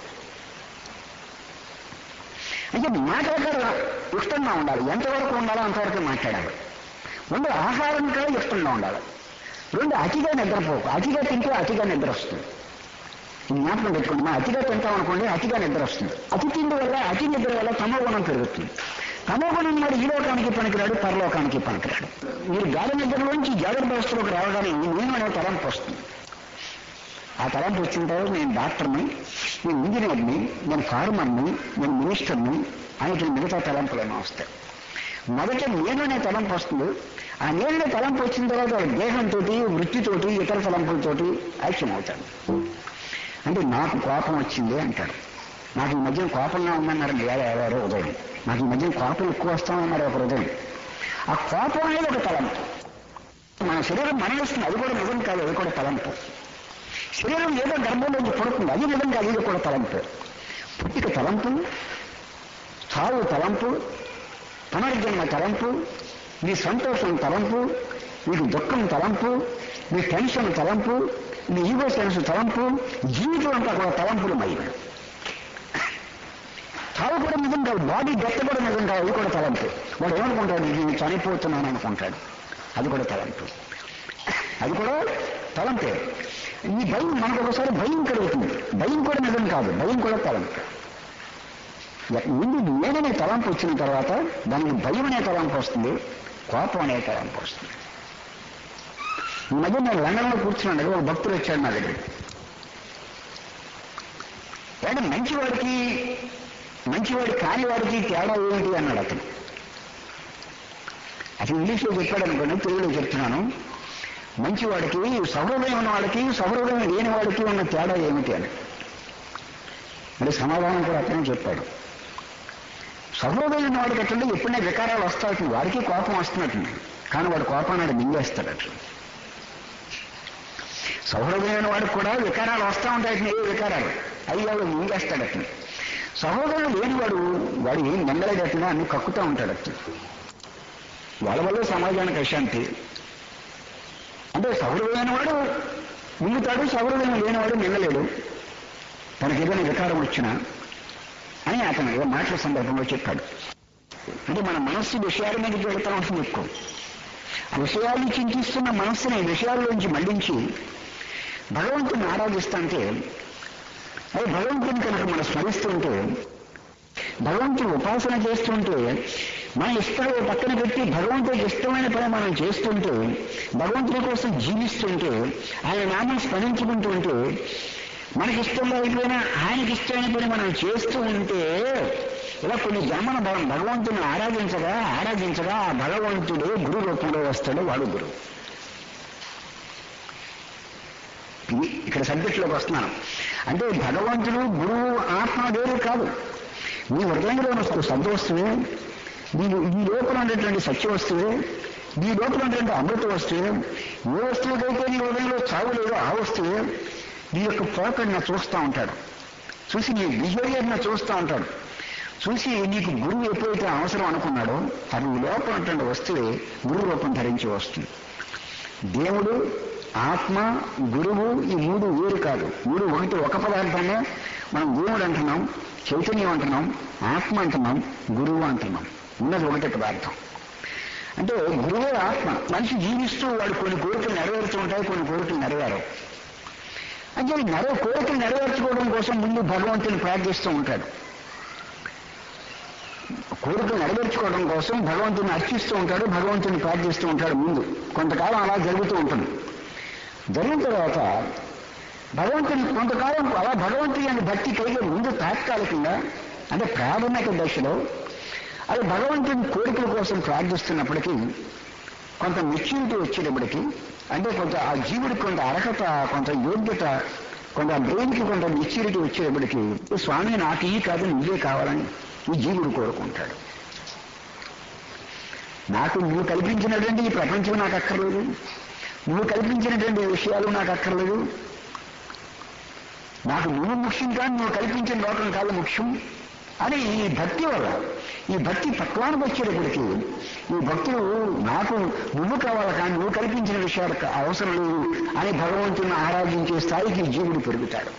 అంటే మాట్లాడక ఇష్టంగా ఉండాలి ఎంతవరకు ఉండాలో అంతవరకు మాట్లాడాలి రెండు ఆహారం కూడా ఇష్టంగా ఉండాలి రెండు అతిగా నిద్రపోకు అతిగా తింటే అతిగా నిద్ర వస్తుంది ఈ జ్ఞాపకం పెట్టుకోండి మనం అతిగా తింటాం అనుకోండి అతిగా నిద్ర వస్తుంది అతి తిండి వల్ల అతి నిద్ర వల్ల తమోగుణం పెరుగుతుంది తమోగుణం వాడు ఈ లోకానికి పనికిరాడు పరలోకానికి పనికిరాడు మీరు గాలి నిద్రలోంచి జాగ్రత్త వ్యవస్థలోకి రావగానే నేను అనే తలంపు వస్తుంది ఆ తలంపు వచ్చిన తర్వాత నేను డాక్టర్ని నేను ఇంజనీర్ని నేను ఫార్మర్ని నేను మినిస్టర్ని అనేటువంటి మిగతా తలంపులేమో వస్తాయి మొదట నేను అనే తలంపు వస్తుంది ఆ నేనే తలంపు వచ్చిన తర్వాత వాడు దేహంతో వృత్తితోటి ఇతర తలంపులతోటి ఐక్యం అవుతాడు అంటే నాకు కోపం వచ్చింది అంటాడు నాకు ఈ మధ్యన కోపంగా ఉందన్నారు వేరే ఎవరో ఉదయం నాకు ఈ మధ్యన కోపం ఎక్కువ వస్తామన్నారు ఒక ఉదయం ఆ కోపం అనేది ఒక తలంపు మన శరీరం మరణిస్తుంది అది కూడా నిజం కాదు అది కూడా తలంపు శరీరం ఏదో గర్భంలోంచి పుడుతుంది అది నిజం కాదు ఇది కూడా తలంపు పుట్టిక తలంపు చావు తలంపు పునర్జన్మ తలంపు నీ సంతోషం తలంపు నీకు దుఃఖం తలంపు నీ టెన్షన్ తలంపు నీ ఈగో సెన్స్ తలంపు జీవితం అంతా కూడా తలంపులు మయ్యి చావు కూడా నిజం కాదు బాడీ డెత్ కూడా నిజం కాదు అది కూడా తలంపు వాడు ఏమనుకుంటాడు నేను చనిపోతున్నాను అనుకుంటాడు అది కూడా తలంపు అది కూడా తలంపే ఈ భయం మనకు ఒకసారి భయం కలుగుతుంది భయం కూడా నిజం కాదు భయం కూడా తలంపు ముందు నేననే తలంపు వచ్చిన తర్వాత దానికి భయం అనే తలంపు వస్తుంది కోపం అనే తలంపు వస్తుంది ఈ మధ్య నేను లండన్లో కూర్చున్నాను ఒక భక్తుడు వచ్చాడు నా దగ్గర అంటే మంచివాడికి మంచివాడి కాని వాడికి తేడా ఏమిటి అన్నాడు అతను అసలు ఇంగ్లీష్లో చెప్పాడు అనుకోండి తెలుగులో చెప్తున్నాను మంచివాడికి సహృదయం ఉన్న వాడికి సహృదయం లేని వాడికి ఉన్న తేడా ఏమిటి అని మరి సమాధానం కూడా అతనే చెప్పాడు సహృదయం ఉన్న వాడికి ఎట్లంటే ఎప్పుడైనా వికారాలు వస్తాయి వాడికి కోపం వస్తున్నట్టుంది కానీ వాడు కోపాన్ని మింగేస్తాడు అట్లా సహృదయమైన వాడికి కూడా వికారాలు వస్తూ ఉంటాయి ఏ వికారాలు అవి వాడు మింగేస్తాడు అట్లా సహోదరుడు లేనివాడు వాడు ఏం నిందలేదట్టినా అన్ని కక్కుతూ ఉంటాడు అట్లా వాళ్ళ వల్ల సమాజానికి అశాంతి అంటే సౌరమైన వాడు మింగుతాడు సౌరమైన లేనివాడు మింగలేడు తనకి ఏదైనా వికారం వచ్చినా అని అతను ఏదో మాటల సందర్భంలో చెప్పాడు అంటే మన మనస్సు విషయాల మీదకి వెళుతూ ఉంటుంది ఎక్కువ ఆ విషయాన్ని చింతిస్తున్న మనస్సుని విషయాల్లోంచి మళ్లించి భగవంతుని ఆరాధిస్తుంటే అది భగవంతుని కనుక మనం స్మరిస్తుంటే భగవంతుని ఉపాసన చేస్తుంటే మన ఇష్టాలు పక్కన పెట్టి భగవంతుడికి ఇష్టమైన పని మనం చేస్తుంటే భగవంతుడి కోసం జీవిస్తుంటే ఆయన నామం స్మరించుకుంటుంటే మనకి ఇష్టంలో అయిపోయినా ఆయనకి ఇష్టమైన పని మనం చేస్తూ ఉంటే ఇలా కొన్ని జన్మల భగ- భగవంతుని ఆరాధించగా ఆరాధించగా ఆ భగవంతుడు గురు రూపంలో వస్తాడు వాడు గురువు ఇది ఇక్కడ సబ్జెక్టులోకి వస్తున్నాను అంటే భగవంతుడు గురువు ఆత్మ వేరు కాదు నీ హృదయంలో వస్తువు శబ్ద వస్తువే నీకు ఈ లోపల ఉండేటువంటి సత్య వస్తువే నీ లోపల ఉన్నటువంటి అమృత వస్తువు ఏ వస్తువుకైతే నీ హృదయంలో చావు లేదో ఆ వస్తువు నీ యొక్క పోకడిని చూస్తూ ఉంటాడు చూసి నీ బిహేవియర్ని చూస్తూ ఉంటాడు చూసి నీకు గురువు ఎప్పుడైతే అవసరం అనుకున్నాడో అది ఈ లోపల ఉన్నటువంటి వస్తువే గురువు రూపం ధరించి వస్తుంది దేవుడు ఆత్మ గురువు ఈ మూడు వేరు కాదు మూడు ఒకటి ఒక పదార్థమే మనం దేవుడు అంటున్నాం చైతన్యం అంటున్నాం ఆత్మ అంటున్నాం గురువు అంటున్నాం ఉన్నది ఒకటే పదార్థం అంటే గురువే ఆత్మ మనిషి జీవిస్తూ వాడు కొన్ని కోరికలు నెరవేరుతూ ఉంటాయి కొన్ని కోరికలు నెరవేరవు అంటే ఈ నెరవే కోరికలు నెరవేర్చుకోవడం కోసం ముందు భగవంతుని ప్రార్థిస్తూ ఉంటాడు కోరికలు నెరవేర్చుకోవడం కోసం భగవంతుని అర్చిస్తూ ఉంటాడు భగవంతుని ప్రార్థిస్తూ ఉంటాడు ముందు కొంతకాలం అలా జరుగుతూ ఉంటుంది జరిగిన తర్వాత భగవంతుని కొంతకాలం అలా భగవంతుని అని భక్తి కలిగే ముందు తాత్కాలికంగా అంటే ప్రాథమిక దశలో అది భగవంతుని కోరికల కోసం ప్రార్థిస్తున్నప్పటికీ కొంత మెచ్యూరిటీ వచ్చేటప్పటికి అంటే కొంత ఆ జీవుడికి కొంత అర్హత కొంత యోగ్యత కొంత బ్రెయిన్కి కొంత మెచ్యూరిటీ వచ్చేటప్పటికి స్వామి నాకు ఈ కాదు నువ్వే కావాలని ఈ జీవుడు కోరుకుంటాడు నాకు నువ్వు కల్పించినటువంటి ఈ ప్రపంచం నాకు అక్కర్లేదు నువ్వు కల్పించినటువంటి విషయాలు నాకు అక్కర్లేదు నాకు నువ్వు ముఖ్యం కానీ నువ్వు కల్పించిన లోకం కాదు ముఖ్యం అని ఈ భక్తి వల్ల ఈ భక్తి పక్వానికి వచ్చేటప్పటికి ఈ భక్తులు నాకు నువ్వు కావాలి కానీ నువ్వు కల్పించిన విషయాలు క- అవసరం లేదు అని భగవంతుని ఆరాధించే స్థాయికి ఈ జీవుడు పెరుగుతాడు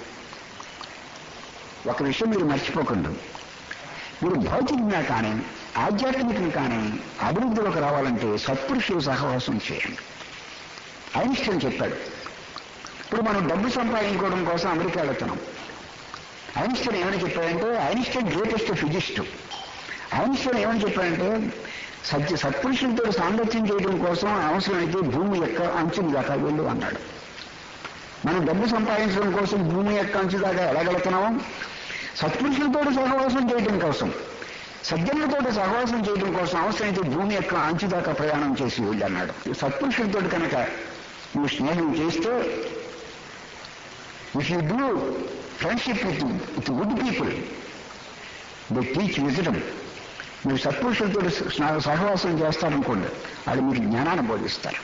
ఒక విషయం మీరు మర్చిపోకుండా మీరు భౌతికంగా కానీ ఆధ్యాత్మికంగా కానీ అభివృద్ధిలోకి రావాలంటే సత్పురుషులు సహవాసం చేయండి ఐన్స్టైన్ చెప్పాడు ఇప్పుడు మనం డబ్బు సంపాదించుకోవడం కోసం అమెరికా వెళుతున్నాం ఐన్స్టైన్ ఏమని చెప్పాడంటే ఐన్స్టైన్ గ్రేటెస్ట్ ఫిజిస్ట్ ఐన్స్టైన్ ఏమని చెప్పాడంటే సత్య సత్పురుషులతో సాంగత్యం చేయడం కోసం అవసరమైతే భూమి యొక్క అంచుల దాకా వెళ్ళు అన్నాడు మనం డబ్బు సంపాదించడం కోసం భూమి యొక్క అంచు దాకా ఎలాగలుగుతున్నామో సత్పురుషులతో సహవాసం చేయడం కోసం సజ్జనులతో సహవాసం చేయడం కోసం అవసరమైతే భూమి యొక్క అంచు దాకా ప్రయాణం చేసి వెళ్ళి అన్నాడు సత్పురుషులతో కనుక నువ్వు స్నేహం చేస్తే if you do friendship with with good people they teach wisdom మీరు సత్పురుషులతో స్నా- సహవాసం చేస్తారనుకోండి వాళ్ళు మీకు జ్ఞానాన్ని బోధిస్తారు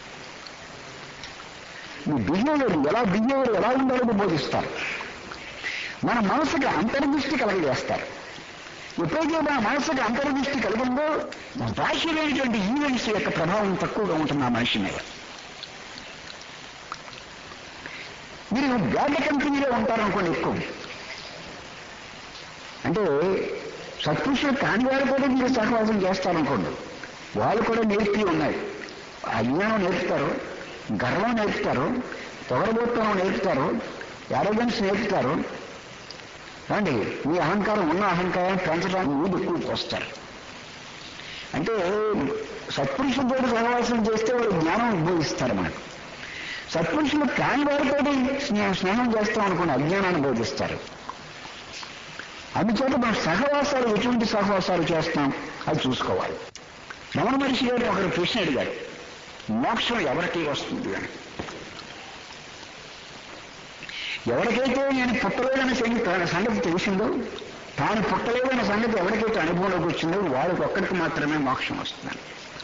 మీ బిహేవియర్ ఎలా బిహేవియర్ ఎలా ఉండాలో బోధిస్తారు మన మనసుకి అంతర్దృష్టి కలగజేస్తారు ఎప్పుడైతే మన మనసుకి అంతర్దృష్టి కలిగిందో బాహ్యమైనటువంటి ఈవెంట్స్ యొక్క ప్రభావం తక్కువగా ఉంటుంది ఆ మనిషి మీద మీరు బ్యాడ్ కంపెనీలో ఉంటారనుకోండి ఎక్కువ అంటే సత్పురుషులు కాని వారు కూడా మీరు సహవాసం చేస్తారనుకోండి వాళ్ళు కూడా నేర్పి ఉన్నాయి అజ్ఞానం నేర్పుతారు గర్వం నేర్పుతారు పొగరబోత్తనం నేర్పుతారు యారోగెన్స్ నేర్పుతారు అండి మీ అహంకారం ఉన్న అహంకారం పెంచడానికి ఊది ఎక్కువ పోస్తారు అంటే సత్పురుషులతో సహవాసం చేస్తే వాళ్ళు జ్ఞానం ఉద్భవిస్తారు మనకు సత్పురుషులు కాని వారితో స్నేహం స్నేహం చేస్తాం అనుకుని అజ్ఞానాన్ని బోధిస్తారు అందుచేత మనం సహవాసాలు ఎటువంటి సహవాసాలు చేస్తాం అది చూసుకోవాలి రమణ మనిషి గారు ఒకరు ప్రశ్న అడిగారు మోక్షం ఎవరికి వస్తుంది అని ఎవరికైతే నేను పుట్టలేదనే సంగతి సంగతి తెలిసిందో తాను పుట్టలేదనే సంగతి ఎవరికైతే అనుభవంలోకి వచ్చిందో వాడికి ఒక్కడికి మాత్రమే మోక్షం వస్తుంది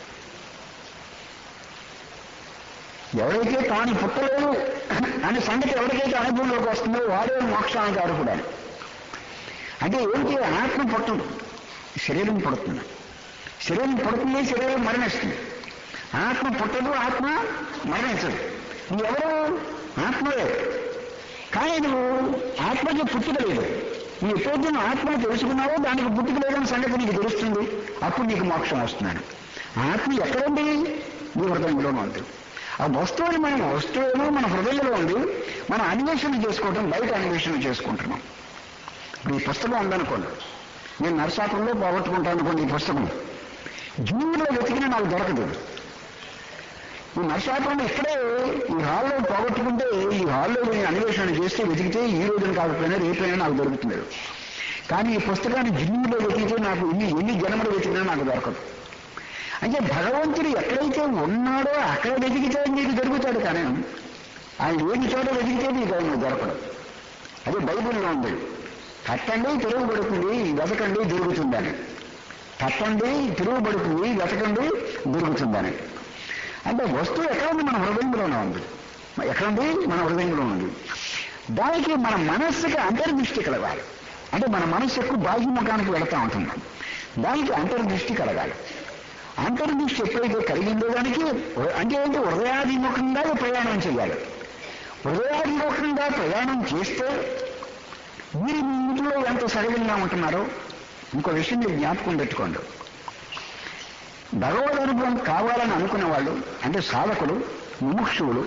ఎవరైతే తాను పుట్టలేదు అనే సంగతి ఎవరికైతే అనుభవంలోకి వస్తుందో వాడే మోక్షానికి అర్హుడాలి అంటే ఏంటి ఆత్మ పుట్టదు శరీరం పుడుతుంది శరీరం పుడుతుంది శరీరం మరణిస్తుంది ఆత్మ పుట్టదు ఆత్మ మరణించదు నువ్వెవరు ఆత్మవే కానీ నువ్వు ఆత్మకి పుట్టుక లేదు నువ్వు ఎప్పుడైతే నువ్వు ఆత్మను తెలుసుకున్నావో దానికి పుట్టుక లేదని సంగతి నీకు తెలుస్తుంది అప్పుడు నీకు మోక్షం వస్తున్నాను ఆత్మ ఎక్కడుంది నీ హృదయంలో ఉంది ఆ వస్తువుని మనం వస్తువులు మన హృదయంలో ఉంది మనం అన్వేషణ చేసుకోవటం బయట అన్వేషణ చేసుకుంటున్నాం ఇప్పుడు ఈ పుస్తకం ఉందనుకోండి నేను నరసాపురంలో పోగొట్టుకుంటాను అనుకోండి ఈ పుస్తకం జూన్లో వెతికినా నాకు దొరకదు ఈ నరసాపురం ఇక్కడే ఈ హాల్లో పోగొట్టుకుంటే ఈ హాల్లో నేను అన్వేషణ చేస్తే వెతికితే ఈ రోజున కాకపోయినా రేపైనా నాకు దొరుకుతుంది కానీ ఈ పుస్తకాన్ని జిన్నులో వెతికితే నాకు ఎన్ని ఎన్ని జన్మలు వెతికినా నాకు దొరకదు అంటే భగవంతుడు ఎక్కడైతే ఉన్నాడో అక్కడ వెతికితే నీకు దొరుకుతాడు కానీ ఆయన లేని చోట వెతికితే నీకు ఆయన దొరకడు అది బైబిల్లో ఉంది కట్టండి తిరుగుబడుతుంది వెతకండి దొరుకుతుందని తప్పండి తిరుగుబడుతుంది వెతకండి దొరుకుతుందని అంటే వస్తువు ఎక్కడ ఉంది మన హృదయంలోనే ఉంది ఎక్కడుంది మన హృదయంలో ఉంది దానికి మన మనస్సుకి అంతర్దృష్టి కలగాలి అంటే మన మనస్సు ఎక్కువ బాహ్యముఖానికి వెళతా ఉంటుంది దానికి అంతర్దృష్టి కలగాలి అంతర్దృష్టి ఎప్పుడైతే కలిగిందో దానికి అంటే ఏంటి హృదయాభిముఖంగా ప్రయాణం చేయాలి హృదయాభిముఖంగా ప్రయాణం చేస్తే మీరు మీ ఇంట్లో ఎంత సరళంగా ఉంటున్నారో ఇంకో విషయం మీరు జ్ఞాపకం పెట్టుకోండి భగవద్ అనుభవం కావాలని అనుకునే వాళ్ళు అంటే సాధకులు ముముక్షువులు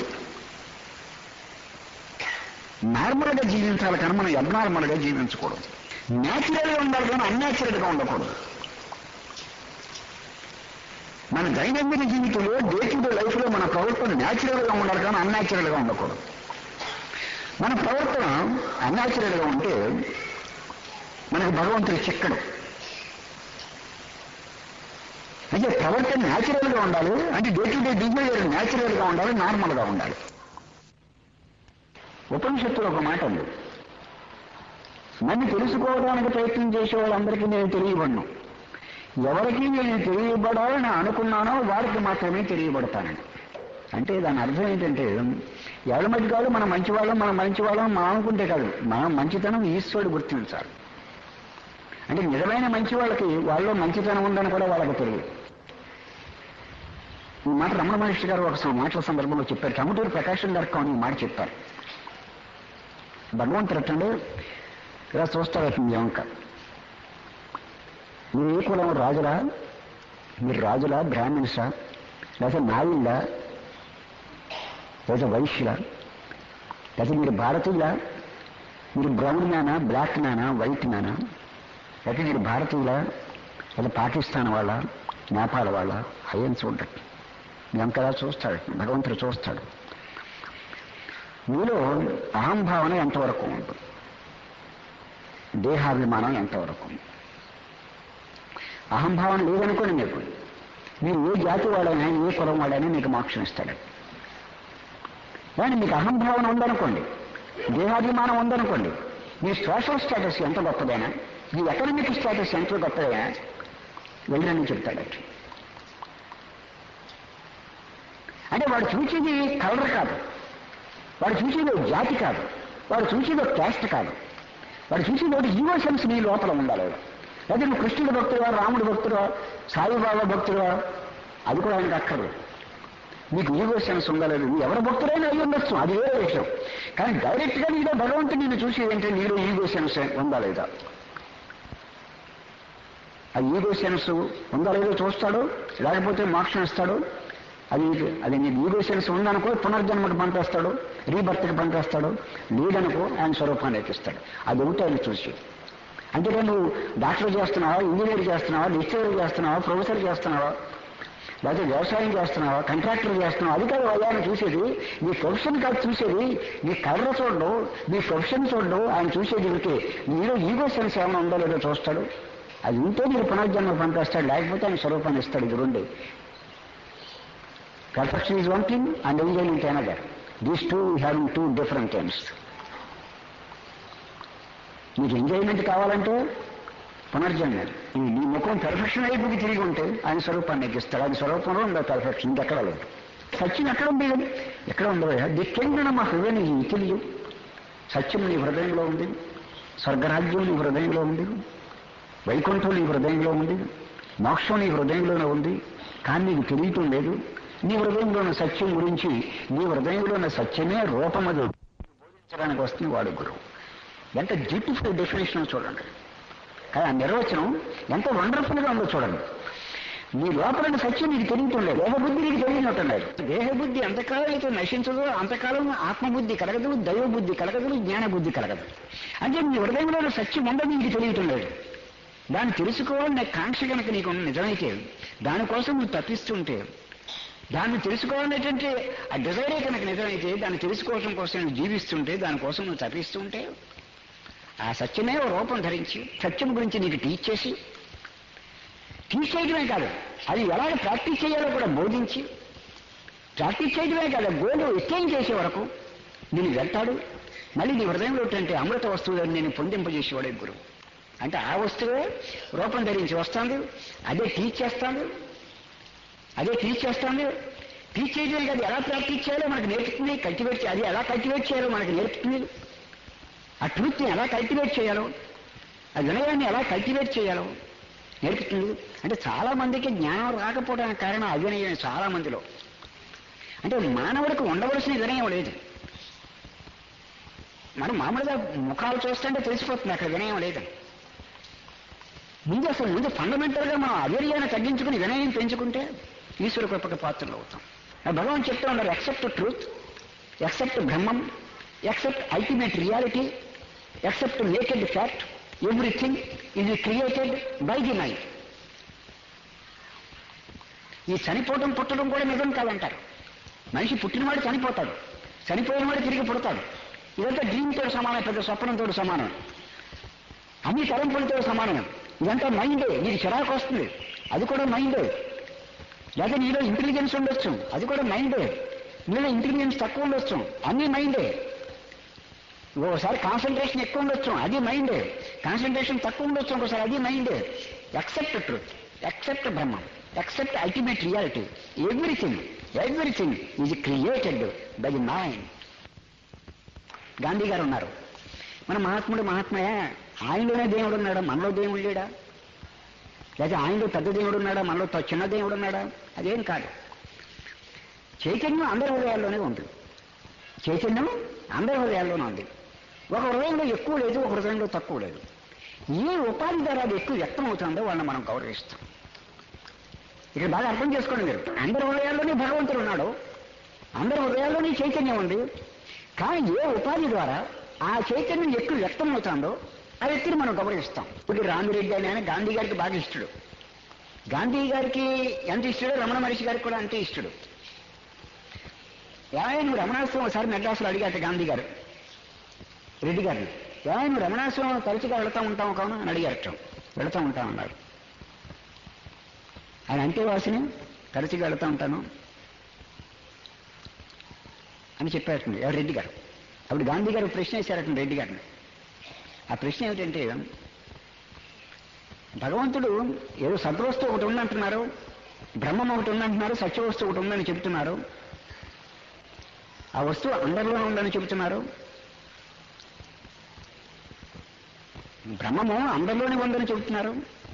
నార్మల్గా జీవించాలి కానీ మనం అబ్నార్మల్గా జీవించకూడదు న్యాచురల్గా ఉండాలి కానీ అన్యాచురల్గా ఉండకూడదు మన దైనందిన జీవితంలో డే టు డే లైఫ్లో మన ప్రవర్తన న్యాచురల్గా ఉండాలి కానీ అన్యాచురల్గా ఉండకూడదు మన ప్రవర్తన అన్యాచురల్గా ఉంటే మనకు భగవంతుడు చిక్కడు అంటే ప్రవర్తన న్యాచురల్గా ఉండాలి అంటే డే టు డే బిహేవియర్ న్యాచురల్గా ఉండాలి నార్మల్గా ఉండాలి ఉపనిషత్తులో ఒక మాట ఉంది నన్ను తెలుసుకోవడానికి ప్రయత్నం చేసే వాళ్ళందరికీ నేను తెలియబడను ఎవరికి నేను తెలియబడాలని అనుకున్నానో వారికి మాత్రమే తెలియబడతానని అంటే దాని అర్థం ఏంటంటే ఎవరి మధ్య కాదు మనం మంచివాళ్ళం మనం మంచివాళ్ళం మనం అనుకుంటే కాదు మనం మంచితనం ఈశ్వరుడు గుర్తించాలి అంటే నిజమైన మంచి వాళ్ళకి వాళ్ళలో మంచితనం ఉందని కూడా వాళ్ళకి తెలియదు ఈ మాట రమణ మహర్షి గారు ఒక మాటల సందర్భంలో చెప్పారు టమటూరు ప్రకాశం గారికి ఈ మాట చెప్పారు భగవంతుడు అట్టండి ఇలా చూస్తారు అతని వంక మీరు ఏ కులం రాజులా మీరు రాజులా బ్రాహ్మణ్సా లేకపోతే నాయుళ్ళ లేదా వైశ్యులా లేకపోతే మీరు భారతీయులా మీరు బ్రౌన్ మ్యానా బ్లాక్ మ్యానా వైట్ మ్యానా లేకపోతే మీరు భారతీయులా లేదా పాకిస్తాన్ వాళ్ళ నేపాల్ వాళ్ళ అయ్యని చూడటం ఎంకలా చూస్తాడు భగవంతుడు చూస్తాడు మీలో అహంభావన ఎంతవరకు ఉంటుంది దేహాభిమానం ఎంతవరకు ఉంది అహంభావన లేదనుకోండి మీకు మీరు ఏ జాతి వాడైనా ఏ కులం వాడైనా మీకు మోక్షం ఇస్తాడు కానీ మీకు అహంభావన ఉందనుకోండి దేహాభిమానం ఉందనుకోండి మీ సోషల్ స్టేటస్ ఎంత గొప్పదైనా మీ ఎకనామిక్ స్టేటస్ ఎంత గొప్పదైనా వెళ్ళని చెప్తాడు అంటే వాడు చూసేది కలర్ కాదు వాడు చూసేది ఒక జాతి కాదు వాడు చూసేది ఒక క్యాస్ట్ కాదు వాడు చూసేది ఒకటి ఈగో సెన్స్ నీ లోపల ఉండాలి అయితే నువ్వు కృష్ణుడు భక్తుడా రాముడు భక్తుడా సాయిబాబా భక్తుడా అది కూడా ఆయనకు అక్కర్లేదు నీకు ఈగో సెన్స్ ఉండలేదు నువ్వు ఎవరి భక్తుడైనా అయ్యి ఉండొచ్చు అది వేరే విషయం కానీ డైరెక్ట్ గా నీలో భగవంతుడు నిన్ను చూసేదంటే నీలో ఈగో సెన్స్ ఉందా లేదా ఆ ఈగో సెన్స్ ఉందా లేదో చూస్తాడు లేకపోతే మోక్షం ఇస్తాడు అది అది నీకు ఈగో సెన్స్ ఉందనుకో పునర్జన్మకు పంపేస్తాడు రీబర్త్కి పంపేస్తాడు లేదనుకో ఆయన స్వరూపాన్ని ఎక్కిస్తాడు అది ఒకటి ఆయన చూసి అంటే నువ్వు డాక్టర్ చేస్తున్నావా ఇంజనీర్ చేస్తున్నావా లెక్చరర్ చేస్తున్నావా ప్రొఫెసర్ చేస్తున్నావా లేకపోతే వ్యవసాయం చేస్తున్నావా కాంట్రాక్టర్ చేస్తున్నావా అది కాదు ఆయన చూసేది నీ ప్రొఫెషన్ కాదు చూసేది నీ కలర్ చూడడు నీ ప్రొఫెషన్ చూడడు ఆయన చూసేది ఇంకే నీలో ఈగో సెన్స్ ఏమైనా ఉందో లేదో చూస్తాడు అది ఉంటే మీరు పునర్జన్మ పంపేస్తాడు లేకపోతే ఆయన స్వరూపాన్ని ఇస్తాడు ఇది రెండు Perfection is one thing and enjoyment another. These two having two different aims. నీకు ఎంజాయ్మెంట్ కావాలంటే పునర్జన్మ ఈ నీ ముఖం పెర్ఫెక్షన్ వైపుకి తిరిగి ఉంటే ఆయన స్వరూపాన్ని ఎక్కిస్తాడు ఆయన స్వరూపంలో ఉందో పెర్ఫెక్షన్ ఇంకెక్కడ లేదు సత్యం ఎక్కడ ఉంది ఎక్కడ ఉందో దిక్కెంగిన మా హృదయం నీకు తెలియదు సత్యం నీ హృదయంలో ఉంది స్వర్గరాజ్యం నీ హృదయంలో ఉంది వైకుంఠం నీ హృదయంలో ఉంది మోక్షం నీ హృదయంలోనే ఉంది కానీ నీకు తెలియటం లేదు నీ హృదయంలో ఉన్న సత్యం గురించి నీ హృదయంలో ఉన్న సత్యమే రూపమది బోధించడానికి వస్తుంది వాడు గురువు ఎంత బ్యూటిఫుల్ డెఫినేషన్ చూడండి కానీ ఆ నిర్వచనం ఎంత వండర్ఫుల్గా ఉందో చూడండి నీ లోపల ఉన్న సత్యం నీకు తెలియటం లేదు దేహబుద్ధి నీకు తెలియనటం లేదు దేహబుద్ధి ఎంతకాలం అయితే నశించదో అంతకాలం ఆత్మబుద్ధి కలగదు దైవబుద్ధి కలగదు జ్ఞానబుద్ధి కలగదు అంటే నీ హృదయంలో ఉన్న సత్యం ఉండదు నీకు తెలియటం లేదు దాన్ని తెలుసుకోవాలనే కాంక్ష కనుక నీకు నిజమైతే దానికోసం నువ్వు తప్పిస్తుంటే దాన్ని తెలుసుకోవాలనేటువంటి ఆ డిజైరే కనుక నిజమైతే దాన్ని తెలుసుకోవడం కోసం నువ్వు జీవిస్తుంటే దానికోసం నువ్వు తప్పిస్తుంటే ఆ సత్యమే ఓ రూపం ధరించి సత్యం గురించి నీకు టీచ్ చేసి టీచ్ చేయడమే కాదు అది ఎలాగ ప్రాక్టీస్ చేయాలో కూడా బోధించి ప్రాక్టీస్ చేయడమే కాదు గోలు ఎక్కేం చేసే వరకు నేను వెళ్తాడు మళ్ళీ నీ హృదయంలో అంటే అమృత వస్తువులను నేను పొందింపజేసేవాడే గురువు అంటే ఆ వస్తువే రూపం ధరించి వస్తుంది అదే టీచ్ చేస్తుంది అదే టీచ్ చేస్తుంది టీచ్ చేయడానికి అది ఎలా ప్రాక్టీస్ చేయాలో మనకు నేర్పుతుంది కల్టివేట్ చే- అది ఎలా కల్టివేట్ చేయాలో మనకు నేర్పుతుంది ఆ ట్రూత్ని ఎలా కల్టివేట్ చేయాలో ఆ వినయాన్ని ఎలా కల్టివేట్ చేయాలో నేర్పుతుంది అంటే చాలా మందికి జ్ఞానం రాకపోవడానికి కారణం అవినయం చాలా మందిలో అంటే మానవుడికి ఉండవలసిన వినయం లేదు మనం మామూలుగా ముఖాలు చూస్తుంటే తెలిసిపోతుంది అక్కడ వినయం లేదని ముందు అసలు ముందు ఫండమెంటల్ గా మనం అవినయాన్ని తగ్గించుకుని వినయం పెంచుకుంటే ఈశ్వర కృపకి పాత్రలు అవుతాం ఆ భగవాన్ చెప్తూ ఉన్నారు except truth except Brahman except ultimate reality except naked fact everything ఇది క్రియేటెడ్ బై ది మైండ్ ఈ చనిపోవడం పుట్టడం కూడా నిజం కాదంటారు మనిషి పుట్టినవాడు చనిపోతాడు చనిపోయినవాడు తిరిగి పుడతాడు ఇదంతా డ్రీమ్తో సమానం పెద్ద స్వప్నంతో సమానం అన్ని తలంపులతో సమానం ఇదంతా మైండే నీకు చిరాకు వస్తుంది అది కూడా మైండే లేదా నీలో ఇంటెలిజెన్స్ ఉండొచ్చు అది కూడా మైండే నీలో ఇంటెలిజెన్స్ తక్కువ ఉండొచ్చు అన్ని మైండే ఓసారి కాన్సన్ట్రేషన్ ఎక్కువ ఉండొచ్చు అది మైండే కాన్సన్ట్రేషన్ తక్కువ ఉండొచ్చు ఇంకోసారి అది మైండే except truth except Brahman except ultimate reality everything everything is created by the mind Gandhi గారు ఉన్నారు మన మహాత్ముడు మహాత్మయే ఆయనలోనే దేవుడు ఉన్నాడా మనలో దేవుడు లేడా లేదా ఆయనలో పెద్ద దేవుడు ఉన్నాడా మనలో త- చిన్న దేవుడు ఉన్నాడా అదేం కాదు చైతన్యం అందరి హృదయాల్లోనే ఉంది చైతన్యం అందరి హృదయాల్లోనే ఉంది ఒక హృదయంలో ఎక్కువ లేదు ఒక హృదయంలో తక్కువ లేదు ఏ ఉపాధి ద్వారా అది ఎక్కువ వ్యక్తం అవుతుందో వాళ్ళని మనం గౌరవిస్తాం ఇక్కడ బాగా అర్థం చేసుకోండి మీరు అందరి హృదయాల్లోనే భగవంతుడు ఉన్నాడు అందరి హృదయాల్లోనే చైతన్యం ఉంది కానీ ఏ ఉపాధి ద్వారా ఆ చైతన్యం ఎక్కువ వ్యక్తం అవుతుందో ఆ వ్యక్తిని మనం గౌరవిస్తాం ఇప్పుడు రామిరెడ్డి అని ఆయన గాంధీ గారికి బాగా ఇష్టడు గాంధీ గారికి ఎంత ఇష్టడో రమణ మహర్షి గారికి కూడా అంతే ఇష్టడు ఏమైనా నువ్వు రమణాశ్రమం ఒకసారి మెడ్రాసులో అడిగాట గాంధీ గారు రెడ్డి గారిని ఏమైనా నువ్వు రమణాశ్రమం తరచుగా వెళతా ఉంటావు కావున అని అడిగారట వెళతా ఉంటాం అన్నారు ఆయన అంతేవాసిని తరచుగా వెళతా ఉంటాను అని చెప్పారటండి ఎవరు రెడ్డి గారు అప్పుడు గాంధీ గారు ప్రశ్న వేశారటండి రెడ్డి గారిని ఆ ప్రశ్న ఏమిటంటే భగవంతుడు ఏదో సద్వస్తువు ఒకటి ఉందంటున్నారు బ్రహ్మం ఒకటి ఉందంటున్నారు సత్యవస్తువు ఒకటి ఉందని చెబుతున్నారు ఆ వస్తువు అందరిలో ఉందని చెబుతున్నారు బ్రహ్మము అందరిలోనే ఉందని చెబుతున్నారు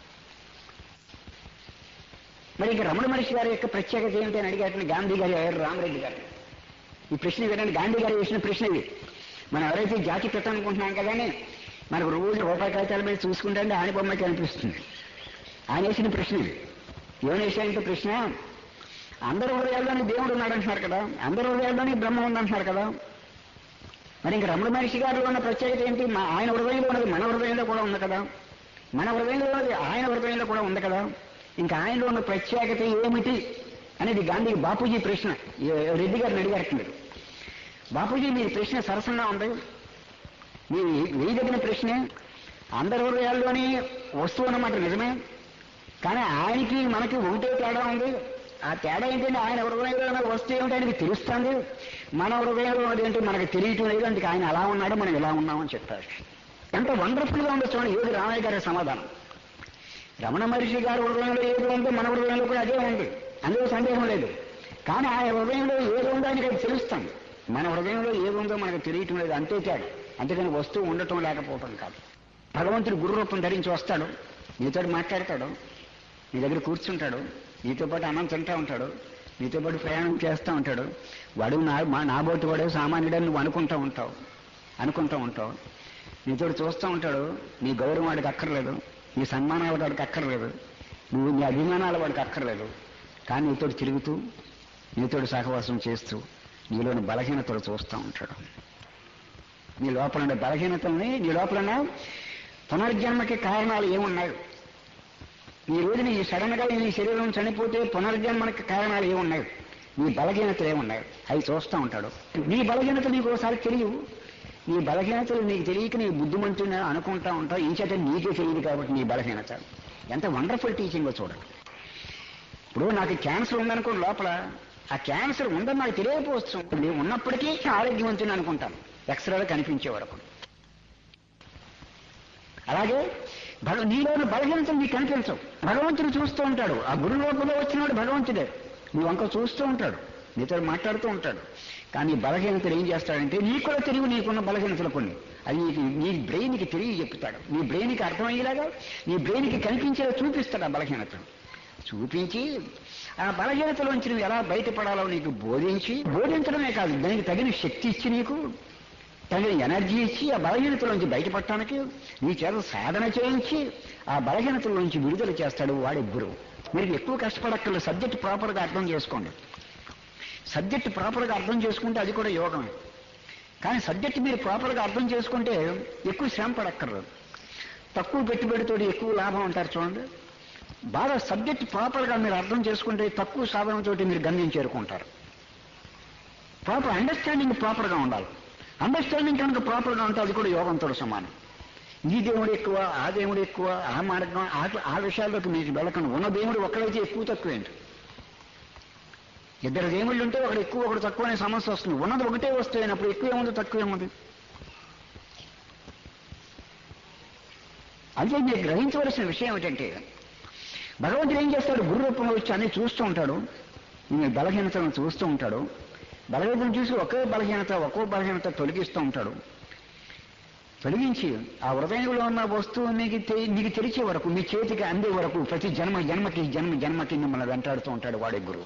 మరి ఇక రమణ మహర్షి గారి యొక్క ప్రత్యేకత ఏమిటి అని అడిగారు గాంధీ గారి ఎవరు రామరెడ్డి గారు ఈ ప్రశ్న వినండి గాంధీ గారు వేసిన ప్రశ్న ఇది మనం ఎవరైతే జాతి పెట్టాం అనుకుంటున్నాం కదా అని మనకు రోజు రూపాయి కాగితాల మీద చూసుకుంటే ఆయన బొమ్మకి అనిపిస్తుంది ఆయన వేసిన ప్రశ్న ఇది ఏమని వేసాయంటే ప్రశ్న అందరి హృదయాల్లోని దేవుడు ఉన్నాడు అంటున్నారు కదా అందరి హృదయాల్లోని బ్రహ్మ ఉందంటున్నారు కదా మరి ఇంక రమణ మహర్షి గారిలో ఉన్న ప్రత్యేకత ఏంటి మా ఆయన హృదయంలో ఉన్నది మన హృదయంలో కూడా ఉంది కదా మన హృదయంలో ఉన్నది ఆయన హృదయంలో కూడా ఉంది కదా ఇంకా ఆయనలో ఉన్న ప్రత్యేకత ఏమిటి అనేది గాంధీ బాపూజీ ప్రశ్న ఏ- రెడ్డి గారిని అడిగారు మీరు బాపూజీ మీ ప్రశ్న సరసంగా ఉంది మీ వేయదగిన ప్రశ్నే అందరి హృదయాల్లోని వస్తువు అన్నమాట నిజమే కానీ ఆయనకి మనకి ఒకటే తేడా ఉంది ఆ తేడా ఏంటంటే ఆయన హృదయంలో ఉన్న వస్తువు ఏమిటి ఆయనకి తెలుస్తుంది మన హృదయంలో ఉన్నది ఏంటి మనకి తెలియటం లేదు అందుకే ఆయన అలా ఉన్నాడు మనం ఇలా ఉన్నామని చెప్పారు ఎంత వండర్ఫుల్ గా ఉందో చూడండి యోగి రామయ్య గారి సమాధానం రమణ మహర్షి గారి హృదయంలో ఏది ఉందో మన హృదయంలో కూడా అదే ఉంది అందులో సందేహం లేదు కానీ ఆయన హృదయంలో ఏది ఉందో ఆయనకి అది తెలుస్తుంది మన హృదయంలో ఏది ఉందో మనకు తెలియటం లేదు అంతే తేడా అంతేకాని వస్తువు ఉండటం లేకపోవటం కాదు భగవంతుడు గురు రూపం ధరించి వస్తాడు నీతో మాట్లాడతాడు నీ దగ్గర కూర్చుంటాడు నీతో పాటు అన్నం తింటా ఉంటాడు నీతో పాటు ప్రయాణం చేస్తూ ఉంటాడు వాడు నా మా నా బోటి వాడు సామాన్యుడని నువ్వు అనుకుంటా ఉంటావు అనుకుంటా ఉంటావు నీతో చూస్తూ ఉంటాడు నీ గౌరవం వాడికి అక్కర్లేదు నీ సన్మానాలు వాడికి అక్కర్లేదు నువ్వు నీ అభిమానాలు వాడికి అక్కర్లేదు కానీ నీతో తిరుగుతూ నీతో సహవాసం చేస్తూ నీలోని బలహీనతలు చూస్తూ ఉంటాడు నీ లోపల ఉండే బలహీనతల్ని నీ లోపల ఉన్న పునర్జన్మకి కారణాలు ఏమున్నాయి ఈ రోజున ఈ సడన్ గా నీ శరీరం చనిపోతే పునర్జన్మకి కారణాలు ఏమున్నాయి నీ బలహీనతలు ఏమున్నాయి అవి చూస్తూ ఉంటాడు నీ బలహీనత నీకు ఒకసారి తెలియవు నీ బలహీనతలు నీకు తెలియక నీ బుద్ధిమంతుని అనుకుంటా ఉంటావు ఇంచేత నీకే తెలియదు కాబట్టి నీ బలహీనత ఎంత వండర్ఫుల్ టీచింగ్ చూడండి ఇప్పుడు నాకు క్యాన్సర్ ఉందనుకో లోపల ఆ క్యాన్సర్ ఉందని నాకు తెలియకపోవచ్చు ఉన్నప్పటికీ ఆరోగ్యవంతుని అనుకుంటాను ఎక్స్రేలో కనిపించే వరకు అలాగే భగ నీలోని బలహీనతలు నీకు కనిపించవు భగవంతుడు చూస్తూ ఉంటాడు ఆ గురు రూపంలో వచ్చినవాడు భగవంతుడే నువ్వు వంక చూస్తూ ఉంటాడు నీతో మాట్లాడుతూ ఉంటాడు కానీ బలహీనతలు ఏం చేస్తాడంటే నీకు కూడా తెలివి నీకున్న బలహీనతలు కొన్ని అది నీకు నీ బ్రెయిన్కి తిరిగి చెప్తాడు నీ బ్రెయిన్కి అర్థమయ్యేలాగా నీ బ్రెయిన్కి కనిపించేలా చూపిస్తాడు ఆ బలహీనతను చూపించి ఆ బలహీనతలోంచి నువ్వు ఎలా బయటపడాలో నీకు బోధించి బోధించడమే కాదు దానికి తగిన శక్తి ఇచ్చి నీకు తగిన ఎనర్జీ ఇచ్చి ఆ బలహీనతలోంచి బయటపడటానికి నీ చేత సాధన చేయించి ఆ బలహీనతలోంచి విడుదల చేస్తాడు వాడి గురువు మీరు ఎక్కువ కష్టపడక్కర్లేదు సబ్జెక్ట్ ప్రాపర్గా అర్థం చేసుకోండి సబ్జెక్ట్ ప్రాపర్గా అర్థం చేసుకుంటే అది కూడా యోగమే కానీ సబ్జెక్ట్ మీరు ప్రాపర్గా అర్థం చేసుకుంటే ఎక్కువ శ్రమ పడక్కర్లేదు తక్కువ పెట్టుబడితో ఎక్కువ లాభం అంటారు చూడండి బాగా సబ్జెక్ట్ ప్రాపర్గా మీరు అర్థం చేసుకుంటే తక్కువ సాధనతో మీరు గమ్యం చేరుకుంటారు ప్రాపర్ అండర్స్టాండింగ్ ప్రాపర్గా ఉండాలి అండర్స్టాండింగ్ కనుక ప్రాపర్గా ఉంటే అది కూడా యోగంతో సమానం ఈ దేవుడు ఎక్కువ ఆ దేవుడు ఎక్కువ ఆ మార్గం ఆ- ఆ విషయాల్లోకి మీకు వెళ్ళకండి ఉన్న దేవుడు ఒక్కడైతే ఎక్కువ తక్కువ ఏంటి ఇద్దరు దేవుళ్ళు ఉంటే ఒకడు ఎక్కువ ఒకడు తక్కువ అనే సమస్య వస్తుంది ఉన్నది ఒకటే వస్తువు అయినప్పుడు ఎక్కువ ఏముంది తక్కువ ఏముంది అంటే మీరు గ్రహించవలసిన విషయం ఏమిటంటే భగవంతుడు ఏం చేస్తాడు గురు రూపంలో వచ్చి అన్ని చూస్తూ ఉంటాడు మీ బలహీనతలను చూస్తూ ఉంటాడు బలహీనతను చూసి ఒకే బలహీనత ఒక్కో బలహీనత తొలగిస్తూ ఉంటాడు తొలగించి ఆ హృదయంలో ఉన్న వస్తువు మీకు తె- మీకు తెలిసే వరకు మీ చేతికి అందే వరకు ప్రతి జన్మ జన్మకి జన్మ జన్మకి మిమ్మల్ని వెంటాడుతూ ఉంటాడు వాడే గురువు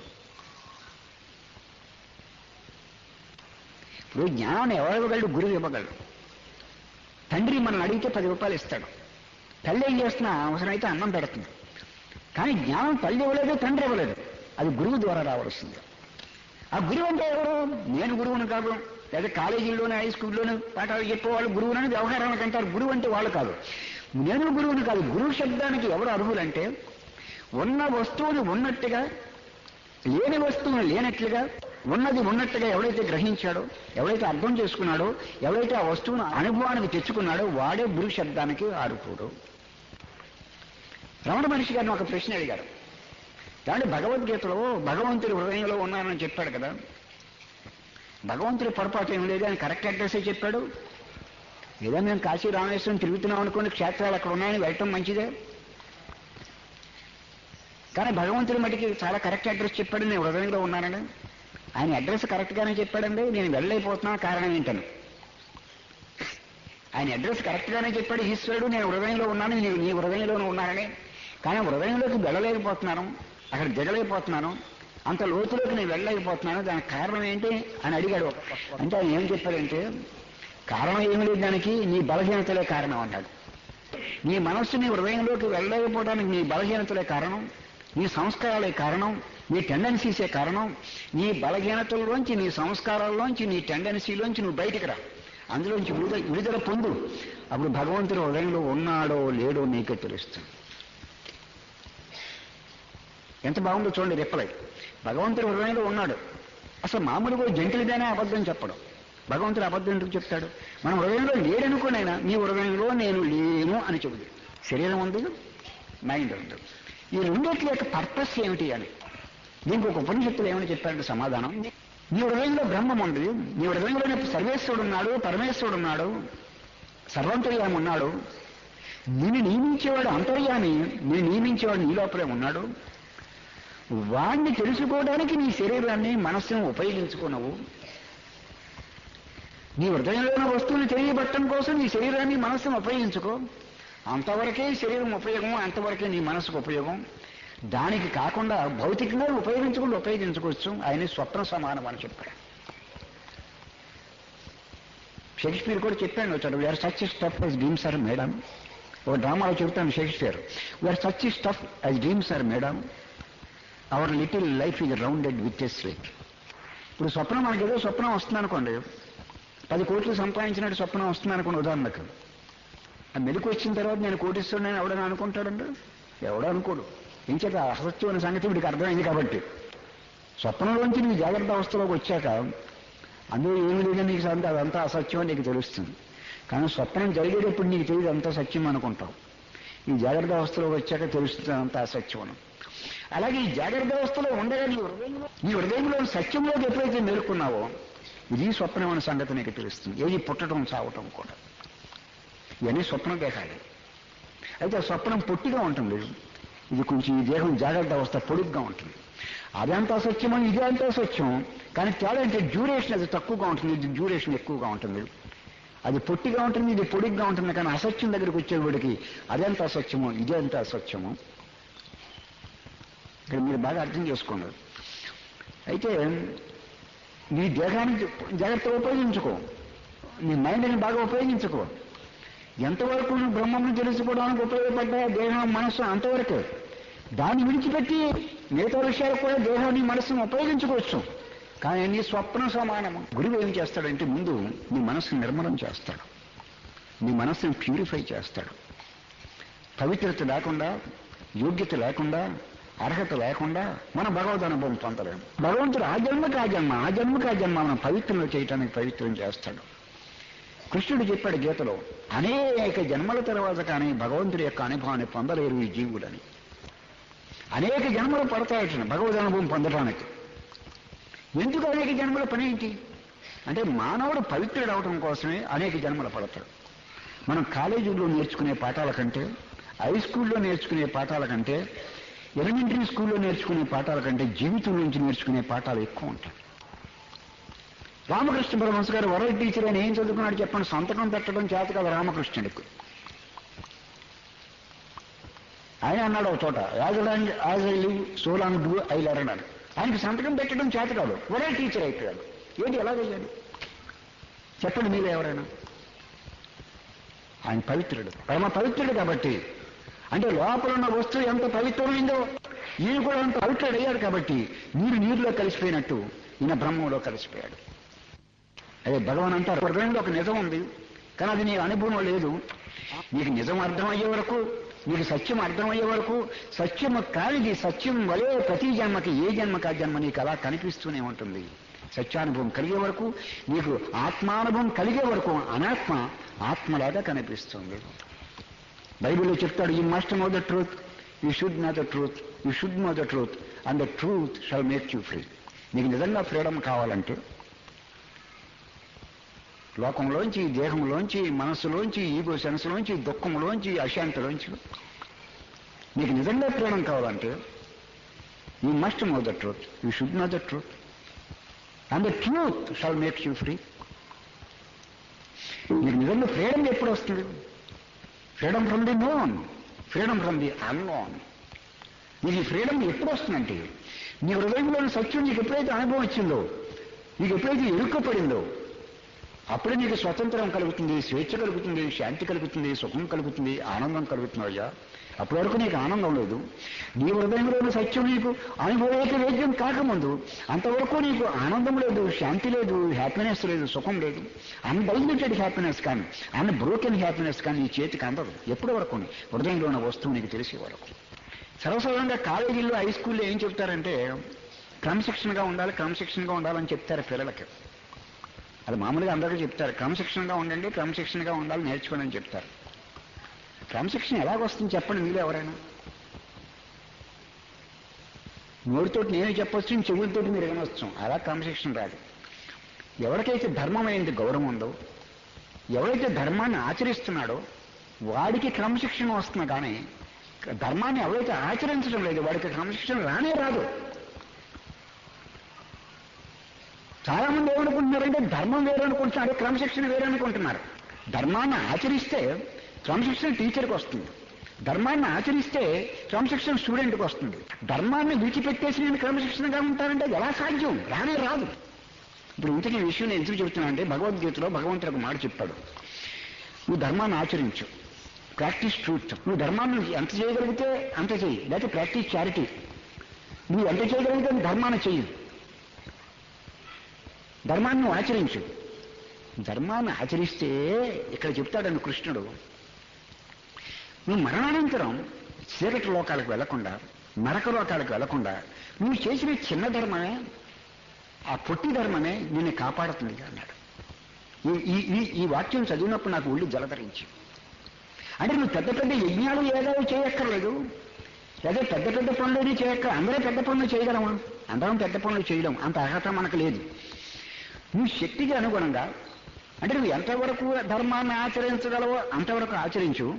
ఇప్పుడు జ్ఞానాన్ని ఎవరు ఇవ్వగలడు గురువు ఇవ్వగలడు తండ్రి మనల్ని అడిగితే పది రూపాయలు ఇస్తాడు తల్లి ఏం చేస్తున్నా అవసరమైతే అన్నం పెడుతుంది కానీ జ్ఞానం తల్లి ఇవ్వలేదు తండ్రి ఇవ్వలేదు అది గురువు ద్వారా రావాల్సింది ఆ గురువు అంటే ఎవరు నేను గురువుని కాదు లేదా కాలేజీల్లోనే హై స్కూల్లోనే పాఠాలు చెప్పేవాళ్ళు గురువునని వ్యవహారానికి అంటారు గురువు అంటే వాళ్ళు కాదు నేను గురువుని కాదు గురువు శబ్దానికి ఎవరు అర్హులంటే ఉన్న వస్తువుని ఉన్నట్టుగా లేని వస్తువుని లేనట్లుగా ఉన్నది ఉన్నట్టుగా ఎవడైతే గ్రహించాడో ఎవడైతే అర్థం చేసుకున్నాడో ఎవడైతే ఆ వస్తువును అనుభవానికి తెచ్చుకున్నాడో వాడే గురు శబ్దానికి అర్హుడు రమణ మనిషి గారిని ఒక ప్రశ్న అడిగారు దాంట్లో భగవద్గీతలో భగవంతుడి హృదయంలో ఉన్నానని చెప్పాడు కదా భగవంతుడి పొరపాటు ఏం లేదు అని కరెక్ట్ అడ్రస్సే చెప్పాడు ఏదో మేము కాశీ రామేశ్వరం తిరుగుతున్నాం అనుకోండి క్షేత్రాలు అక్కడ ఉన్నాయని వెళ్ళటం మంచిదే కానీ భగవంతుడి మటుకి చాలా కరెక్ట్ అడ్రస్ చెప్పాడు నేను హృదయంలో ఉన్నానని ఆయన అడ్రస్ కరెక్ట్గానే చెప్పాడండి నేను వెళ్ళైపోతున్నా కారణం ఏంటని ఆయన అడ్రస్ కరెక్ట్గానే చెప్పాడు ఈశ్వరుడు నేను హృదయంలో ఉన్నాను నేను నీ హృదయంలోనూ ఉన్నానని కానీ హృదయంలోకి వెళ్ళలేకపోతున్నాను అక్కడ దిగలేకపోతున్నాను అంత లోతులోకి నేను వెళ్ళలేకపోతున్నాను దానికి కారణం ఏంటి అని అడిగాడు అంటే ఆయన ఏం చెప్పాడంటే కారణం ఏమి లేదు దానికి నీ బలహీనతలే కారణం అన్నాడు నీ మనస్సు నీ హృదయంలోకి వెళ్ళలేకపోవడానికి నీ బలహీనతలే కారణం నీ సంస్కారాలే కారణం నీ టెండెన్సీసే కారణం నీ బలహీనతల్లోంచి నీ సంస్కారాల్లోంచి నీ టెండెన్సీలోంచి నువ్వు బయటికి రా అందులోంచి విడుదల విడుదల పొందు అప్పుడు భగవంతుడు హృదయంలో ఉన్నాడో లేడో నీకే తెలుస్తుంది ఎంత బాగుందో చూడండి రిప్లై భగవంతుడు హృదయంలో ఉన్నాడు అసలు మామూలుగా జంతువులదైనా అబద్ధం చెప్పడం భగవంతుడు అబద్ధం ఎందుకు చెప్తాడు మన హృదయంలో లేడనుకోనైనా నీ హృదయంలో నేను లేను అని చెబుతుంది శరీరం ఉంది మైండ్ ఉంది ఈ రెండిట్ల యొక్క పర్పస్ ఏమిటి అని దీనికి ఒక ఉపనిషత్తులు ఏమని చెప్పారంటే సమాధానం నీ హృదయంలో బ్రహ్మం ఉంది నీ హృదయంలోనే సర్వేశ్వరుడు ఉన్నాడు పరమేశ్వరుడు ఉన్నాడు సర్వంతర్యామి ఉన్నాడు నిన్ను నియమించేవాడు అంతర్యామి నిన్ను నియమించేవాడు నీ లోపలే ఉన్నాడు వాణ్ణి తెలుసుకోవడానికి నీ శరీరాన్ని మనస్సును ఉపయోగించుకున్నావు నీ హృదయంలో ఉన్న వస్తువుని తెలియబట్టడం కోసం నీ శరీరాన్ని మనస్సును ఉపయోగించుకో అంతవరకే శరీరం ఉపయోగం అంతవరకే నీ మనసుకు ఉపయోగం దానికి కాకుండా భౌతికంగా ఉపయోగించకుండా ఉపయోగించుకోవచ్చు ఆయన స్వప్న సమానం అని చెప్పాడు షేక్స్పియర్ కూడా చెప్పాను వచ్చాడు we are such stuff as dreams are made on ఓ డ్రామాలో చెబుతాను Shakespeare we are such stuff as dreams are made on our little life is rounded with a sleep ఇప్పుడు స్వప్నం మనకి ఏదో స్వప్నం వస్తుంది అనుకోండి పది కోట్లు సంపాదించినట్టు స్వప్నం వస్తుంది అనుకోండి ఉదాహరణకు ఆ మెలకు వచ్చిన తర్వాత నేను కోటిస్తున్నాను ఎవడని అనుకుంటాడండి ఎవడో అనుకోడు ఇంచేత అసత్యం అనే సంగతి వీడికి అర్థమైంది కాబట్టి స్వప్నంలోంచి నీకు జాగ్రత్త అవస్థలోకి వచ్చాక అందులో ఏమి లేదని నీకు సంత అదంతా అసత్యం అని నీకు తెలుస్తుంది కానీ స్వప్నం జరిగేటప్పుడు నీకు తెలియదు అంతా సత్యం అనుకుంటావు ఈ జాగ్రత్త అవస్థలోకి వచ్చాక తెలుస్తుంది అంతా అసత్యం అని అలాగే ఈ జాగ్రత్త అవస్థలో ఉండగా నీ హృదయంలో నీ హృదయంలో సత్యంలోకి ఎప్పుడైతే మేలుకున్నావో ఇది స్వప్నం అనే సంగతి నీకు తెలుస్తుంది ఏది పుట్టడం చావటం కూడా ఇవన్నీ స్వప్నం దేహాలు అయితే ఆ స్వప్నం పొట్టిగా ఉంటుంది ఇది కొంచెం ఈ దేహం జాగ్రత్త అవస్థ పొడుగ్గా ఉంటుంది అదంతా సత్యమో ఇది అంతా సత్యం కానీ తేడా అంటే డ్యూరేషన్ అది తక్కువగా ఉంటుంది ఇది డ్యూరేషన్ ఎక్కువగా ఉంటుంది అది పొట్టిగా ఉంటుంది ఇది పొడిగ్గా ఉంటుంది కానీ అసత్యం దగ్గరికి వచ్చేవాడికి అదెంత అసత్యమో ఇదే అంత అసత్యము ఇక్కడ మీరు బాగా అర్థం చేసుకోండి అయితే నీ దేహాన్ని జాగ్రత్తగా ఉపయోగించుకో నీ మైండ్ని బాగా ఉపయోగించుకో ఎంతవరకు నువ్వు బ్రహ్మను తెలుసుకోవడానికి ఉపయోగపడ్డా దేహం మనస్సు అంతవరకే దాన్ని విడిచిపెట్టి మిగతా విషయాలు కూడా దేహాన్ని మనస్సును ఉపయోగించుకోవచ్చు కానీ నీ స్వప్న సమానము గురువు ఏం చేస్తాడంటే ముందు నీ మనస్సును నిర్మలం చేస్తాడు నీ మనస్సును ప్యూరిఫై చేస్తాడు పవిత్రత లేకుండా యోగ్యత లేకుండా అర్హత లేకుండా మనం భగవద్ అనుభవం పొందలేము భగవంతుడు ఆ జన్మకి ఆ జన్మ ఆ జన్మకి ఆ జన్మ మనం పవిత్రంలో చేయటానికి పవిత్రం చేస్తాడు కృష్ణుడు చెప్పాడు గీతలో అనేక జన్మల తర్వాత కానీ భగవంతుడి యొక్క అనుభవాన్ని పొందలేరు ఈ జీవులని అనేక జన్మలు పడతాయట భగవద్ అనుభవం పొందడానికి ఎందుకు అనేక జన్మల పని ఏంటి అంటే మానవుడు పవిత్రుడు అవడం కోసమే అనేక జన్మలు పడతాడు మనం కాలేజీల్లో నేర్చుకునే పాఠాల కంటే హై స్కూల్లో నేర్చుకునే పాఠాల కంటే ఎలిమెంటరీ స్కూల్లో నేర్చుకునే పాఠాల కంటే జీవితం నుంచి నేర్చుకునే పాఠాలు ఎక్కువ ఉంటాయి రామకృష్ణ పరమహంస గారు వరల్డ్ టీచర్ అని ఏం చదువుకున్నాడు చెప్పండి సంతకం పెట్టడం చేత కదా రామకృష్ణుడికి ఆయన అన్నాడు ఒక చోట as long as I live so long do I learn అని ఆయనకి సంతకం పెట్టడం చేత కాదు వరల్డ్ టీచర్ అయిపోయాడు ఏంటి ఎలా చేయాలి చెప్పండి మీరు ఎవరైనా ఆయన పవిత్రుడు పరమ పవిత్రుడు కాబట్టి అంటే లోపల ఉన్న వస్తువు ఎంత పవిత్రమైందో ఈయన కూడా అంత పవిత్రుడు అయ్యాడు కాబట్టి నీరు నీరులో కలిసిపోయినట్టు ఈయన బ్రహ్మంలో కలిసిపోయాడు అదే భగవాన్ అంటారు హృదయంలో ఒక నిజం ఉంది కానీ అది నీ అనుభవం లేదు నీకు నిజం అర్థమయ్యే వరకు నీకు సత్యం అర్థమయ్యే వరకు సత్యము కానిది సత్యం వలే ప్రతి జన్మకి ఏ జన్మకి ఆ జన్మ నీకు అలా కనిపిస్తూనే ఉంటుంది సత్యానుభవం కలిగే వరకు నీకు ఆత్మానుభవం కలిగే వరకు అనాత్మ ఆత్మలాగా కనిపిస్తుంది బైబిల్లో చెప్తాడు you must know the truth you should know the truth you should know the truth and the truth shall make you free నీకు నిజంగా ఫ్రీడమ్ కావాలంటే లోకంలోంచి దేహంలోంచి మనస్సులోంచి ఈగో సెన్స్లోంచి దుఃఖంలోంచి అశాంతిలోంచి నీకు నిజంగా ప్రేమ కావాలంటే you must know the truth you should know the truth and the truth shall make you free నీకు నిజంగా freedom ఎప్పుడు వస్తుంది freedom from the known freedom from the unknown నీకు ఈ ఫ్రీడమ్ ఎప్పుడు వస్తుందంటే నీ హృదయంలోని సత్యం నీకు ఎప్పుడైతే అనుభవం వచ్చిందో నీకు ఎప్పుడైతే ఇరుక్కుపడిందో అప్పుడే నీకు స్వతంత్రం కలుగుతుంది స్వేచ్ఛ కలుగుతుంది శాంతి కలుగుతుంది సుఖం కలుగుతుంది ఆనందం కలుగుతుంది అయ్యా అప్పటి వరకు నీకు ఆనందం లేదు నీ హృదయంలోని సత్యం నీకు అనుభవేక వేద్యం కాకముందు అంతవరకు నీకు ఆనందం లేదు శాంతి లేదు హ్యాపీనెస్ లేదు సుఖం లేదు అన్డైల్యూటెడ్ హ్యాపీనెస్ కానీ అన్ బ్రోకెన్ హ్యాపీనెస్ కానీ నీ చేతికి అందదు ఎప్పటి వరకు హృదయంలో ఉన్న వస్తువు నీకు తెలిసే వరకు సర్వసాధారణంగా కాలేజీల్లో హై స్కూల్లో ఏం చెప్తారంటే క్రమశిక్షణగా ఉండాలి క్రమశిక్షణగా ఉండాలని చెప్తారు పిల్లలకి అది మామూలుగా అందరికీ చెప్తారు క్రమశిక్షణగా ఉండండి క్రమశిక్షణగా ఉండాలి నేర్చుకోండి అని చెప్తారు క్రమశిక్షణ ఎలాగొస్తుంది చెప్పండి మీరు ఎవరైనా నోటితోటి నేను చెప్పొచ్చు చెవులతోటి మీరు వినొచ్చు అలా క్రమశిక్షణ రాదు ఎవరికైతే ధర్మమైంది గౌరవం ఉందో ఎవరైతే ధర్మాన్ని ఆచరిస్తున్నాడో వాడికి క్రమశిక్షణ వస్తుంది కానీ ధర్మాన్ని ఎవరైతే ఆచరించడం లేదు వాడికి క్రమశిక్షణ రానే రాదు చాలా మంది ఏమనుకుంటున్నారంటే ధర్మం వేరు అనుకుంటున్నారు క్రమశిక్షణ వేరు అనుకుంటున్నారు ధర్మాన్ని ఆచరిస్తే క్రమశిక్షణ టీచర్కి వస్తుంది ధర్మాన్ని ఆచరిస్తే క్రమశిక్షణ స్టూడెంట్కి వస్తుంది ధర్మాన్ని విడిచిపెట్టేసి నేను క్రమశిక్షణగా ఉంటానంటే ఎలా సాధ్యం రానే రాదు ఇప్పుడు ఇంతకీ ఈ విషయం నేను ఎందుకు చెబుతున్నానంటే భగవద్గీతలో భగవంతుడు ఒక మాట చెప్పాడు నువ్వు ధర్మాన్ని ఆచరించు ప్రాక్టీస్ ట్రూత్ నువ్వు ధర్మాన్ని ఎంత చేయగలిగితే అంత చెయ్యి లేకపోతే ప్రాక్టీస్ చారిటీ నువ్వు ఎంత చేయగలిగితే నువ్వు ధర్మాన్ని చెయ్యి ధర్మాన్ని నువ్వు ఆచరించు ధర్మాన్ని ఆచరిస్తే ఇక్కడ చెప్తాడని కృష్ణుడు నువ్వు మరణానంతరం చీకటి లోకాలకు వెళ్లకుండా నరక లోకాలకు వెళ్లకుండా నువ్వు చేసిన చిన్న ధర్మమే ఆ పొట్టి ధర్మమే నిన్ను కాపాడుతుంది అన్నాడు ఈ- ఈ ఈ ఈ వాక్యం చదివినప్పుడు నాకు ఒళ్ళు జలధరించి అంటే నువ్వు పెద్ద పెద్ద యజ్ఞాలు ఏదో చేయక్కర్లేదు లేదా పెద్ద పెద్ద పనులు చేయక్క అందరూ పెద్ద పనులు చేయగలమా అందరం పెద్ద పనులు చేయడం అంత అర్హత మనకు లేదు నువ్వు శక్తికి అనుగుణంగా అంటే నువ్వు ఎంతవరకు ధర్మాన్ని ఆచరించగలవో అంతవరకు ఆచరించు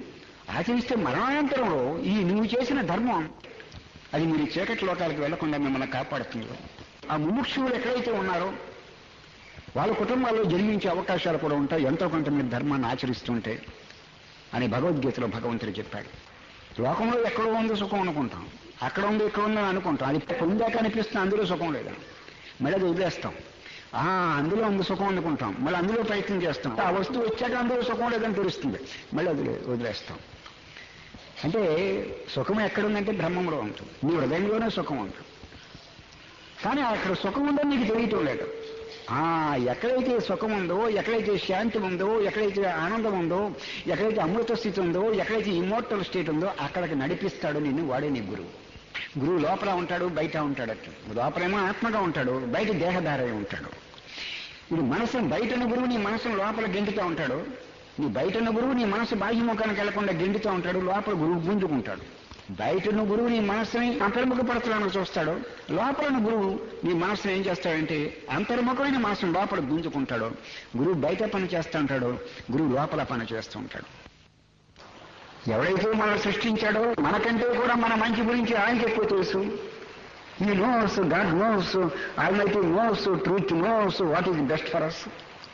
ఆచరిస్తే మరణానంతరంలో ఈ నువ్వు చేసిన ధర్మం అది మీరు చీకటి లోకాలకు వెళ్లకుండా మిమ్మల్ని కాపాడుతుంది ఆ ముముక్షువులు ఎక్కడైతే ఉన్నారో వాళ్ళ కుటుంబాల్లో జన్మించే అవకాశాలు కూడా ఉంటాయి ఎంతో కొంత మీరు ధర్మాన్ని ఆచరిస్తుంటే అని భగవద్గీతలో భగవంతుడు చెప్పాడు లోకంలో ఎక్కడో ఉంది సుఖం అనుకుంటాం అక్కడ ఉంది ఇక్కడ ఉంది అని అనుకుంటాం అది పొందాక అనిపిస్తుంది అందులో సుఖం లేదా మళ్ళీ అది వదిలేస్తాం ఆ అందులో ఉంది సుఖం అనుకుంటాం మళ్ళీ అందులో ప్రయత్నం చేస్తాం ఆ వస్తువు వచ్చాక అందులో సుఖం లేదని తెలుస్తుంది మళ్ళీ అది వదిలేస్తాం అంటే సుఖం ఎక్కడుందంటే బ్రహ్మంలో ఉంటుంది నీ హృదయంలోనే సుఖం ఉంటుంది కానీ అక్కడ సుఖం ఉందని నీకు తెలియటం లేదు ఆ ఎక్కడైతే సుఖం ఉందో ఎక్కడైతే శాంతి ఉందో ఎక్కడైతే ఆనందం ఉందో ఎక్కడైతే అమృత స్థితి ఉందో ఎక్కడైతే ఇమోర్టల్ స్టేట్ ఉందో అక్కడికి నడిపిస్తాడు నిన్ను వాడే నీ గురువు గురువు లోపల ఉంటాడు బయట ఉంటాడు అట్లా లోపలేమో ఆత్మగా ఉంటాడు బయట దేహధారై ఉంటాడు ఇది మనసును బయటన గురువు నీ మనసును లోపల గెంటుతూ ఉంటాడు నీ బయటన గురువు నీ మనసు బాహ్యముఖానికి వెళ్లకుండా గెంటుతూ ఉంటాడు లోపల గురువు గుంజుకుంటాడు బయటను గురువు నీ మనసుని అంతర్ముఖపరచడానికి చూస్తాడు లోపలను గురువు నీ మనసుని ఏం చేస్తాడంటే అంతర్ముఖమైన మనసును లోపల గుంజుకుంటాడు గురువు బయట పని చేస్తూ ఉంటాడు గురువు లోపల పని చేస్తూ ఉంటాడు ఎవడైతే మనం సృష్టించాడో మనకంటే కూడా మన మంచి గురించి ఆయనకి ఎక్కువ తెలుసు ఈ knows God knows almighty knows truth knows what is best for us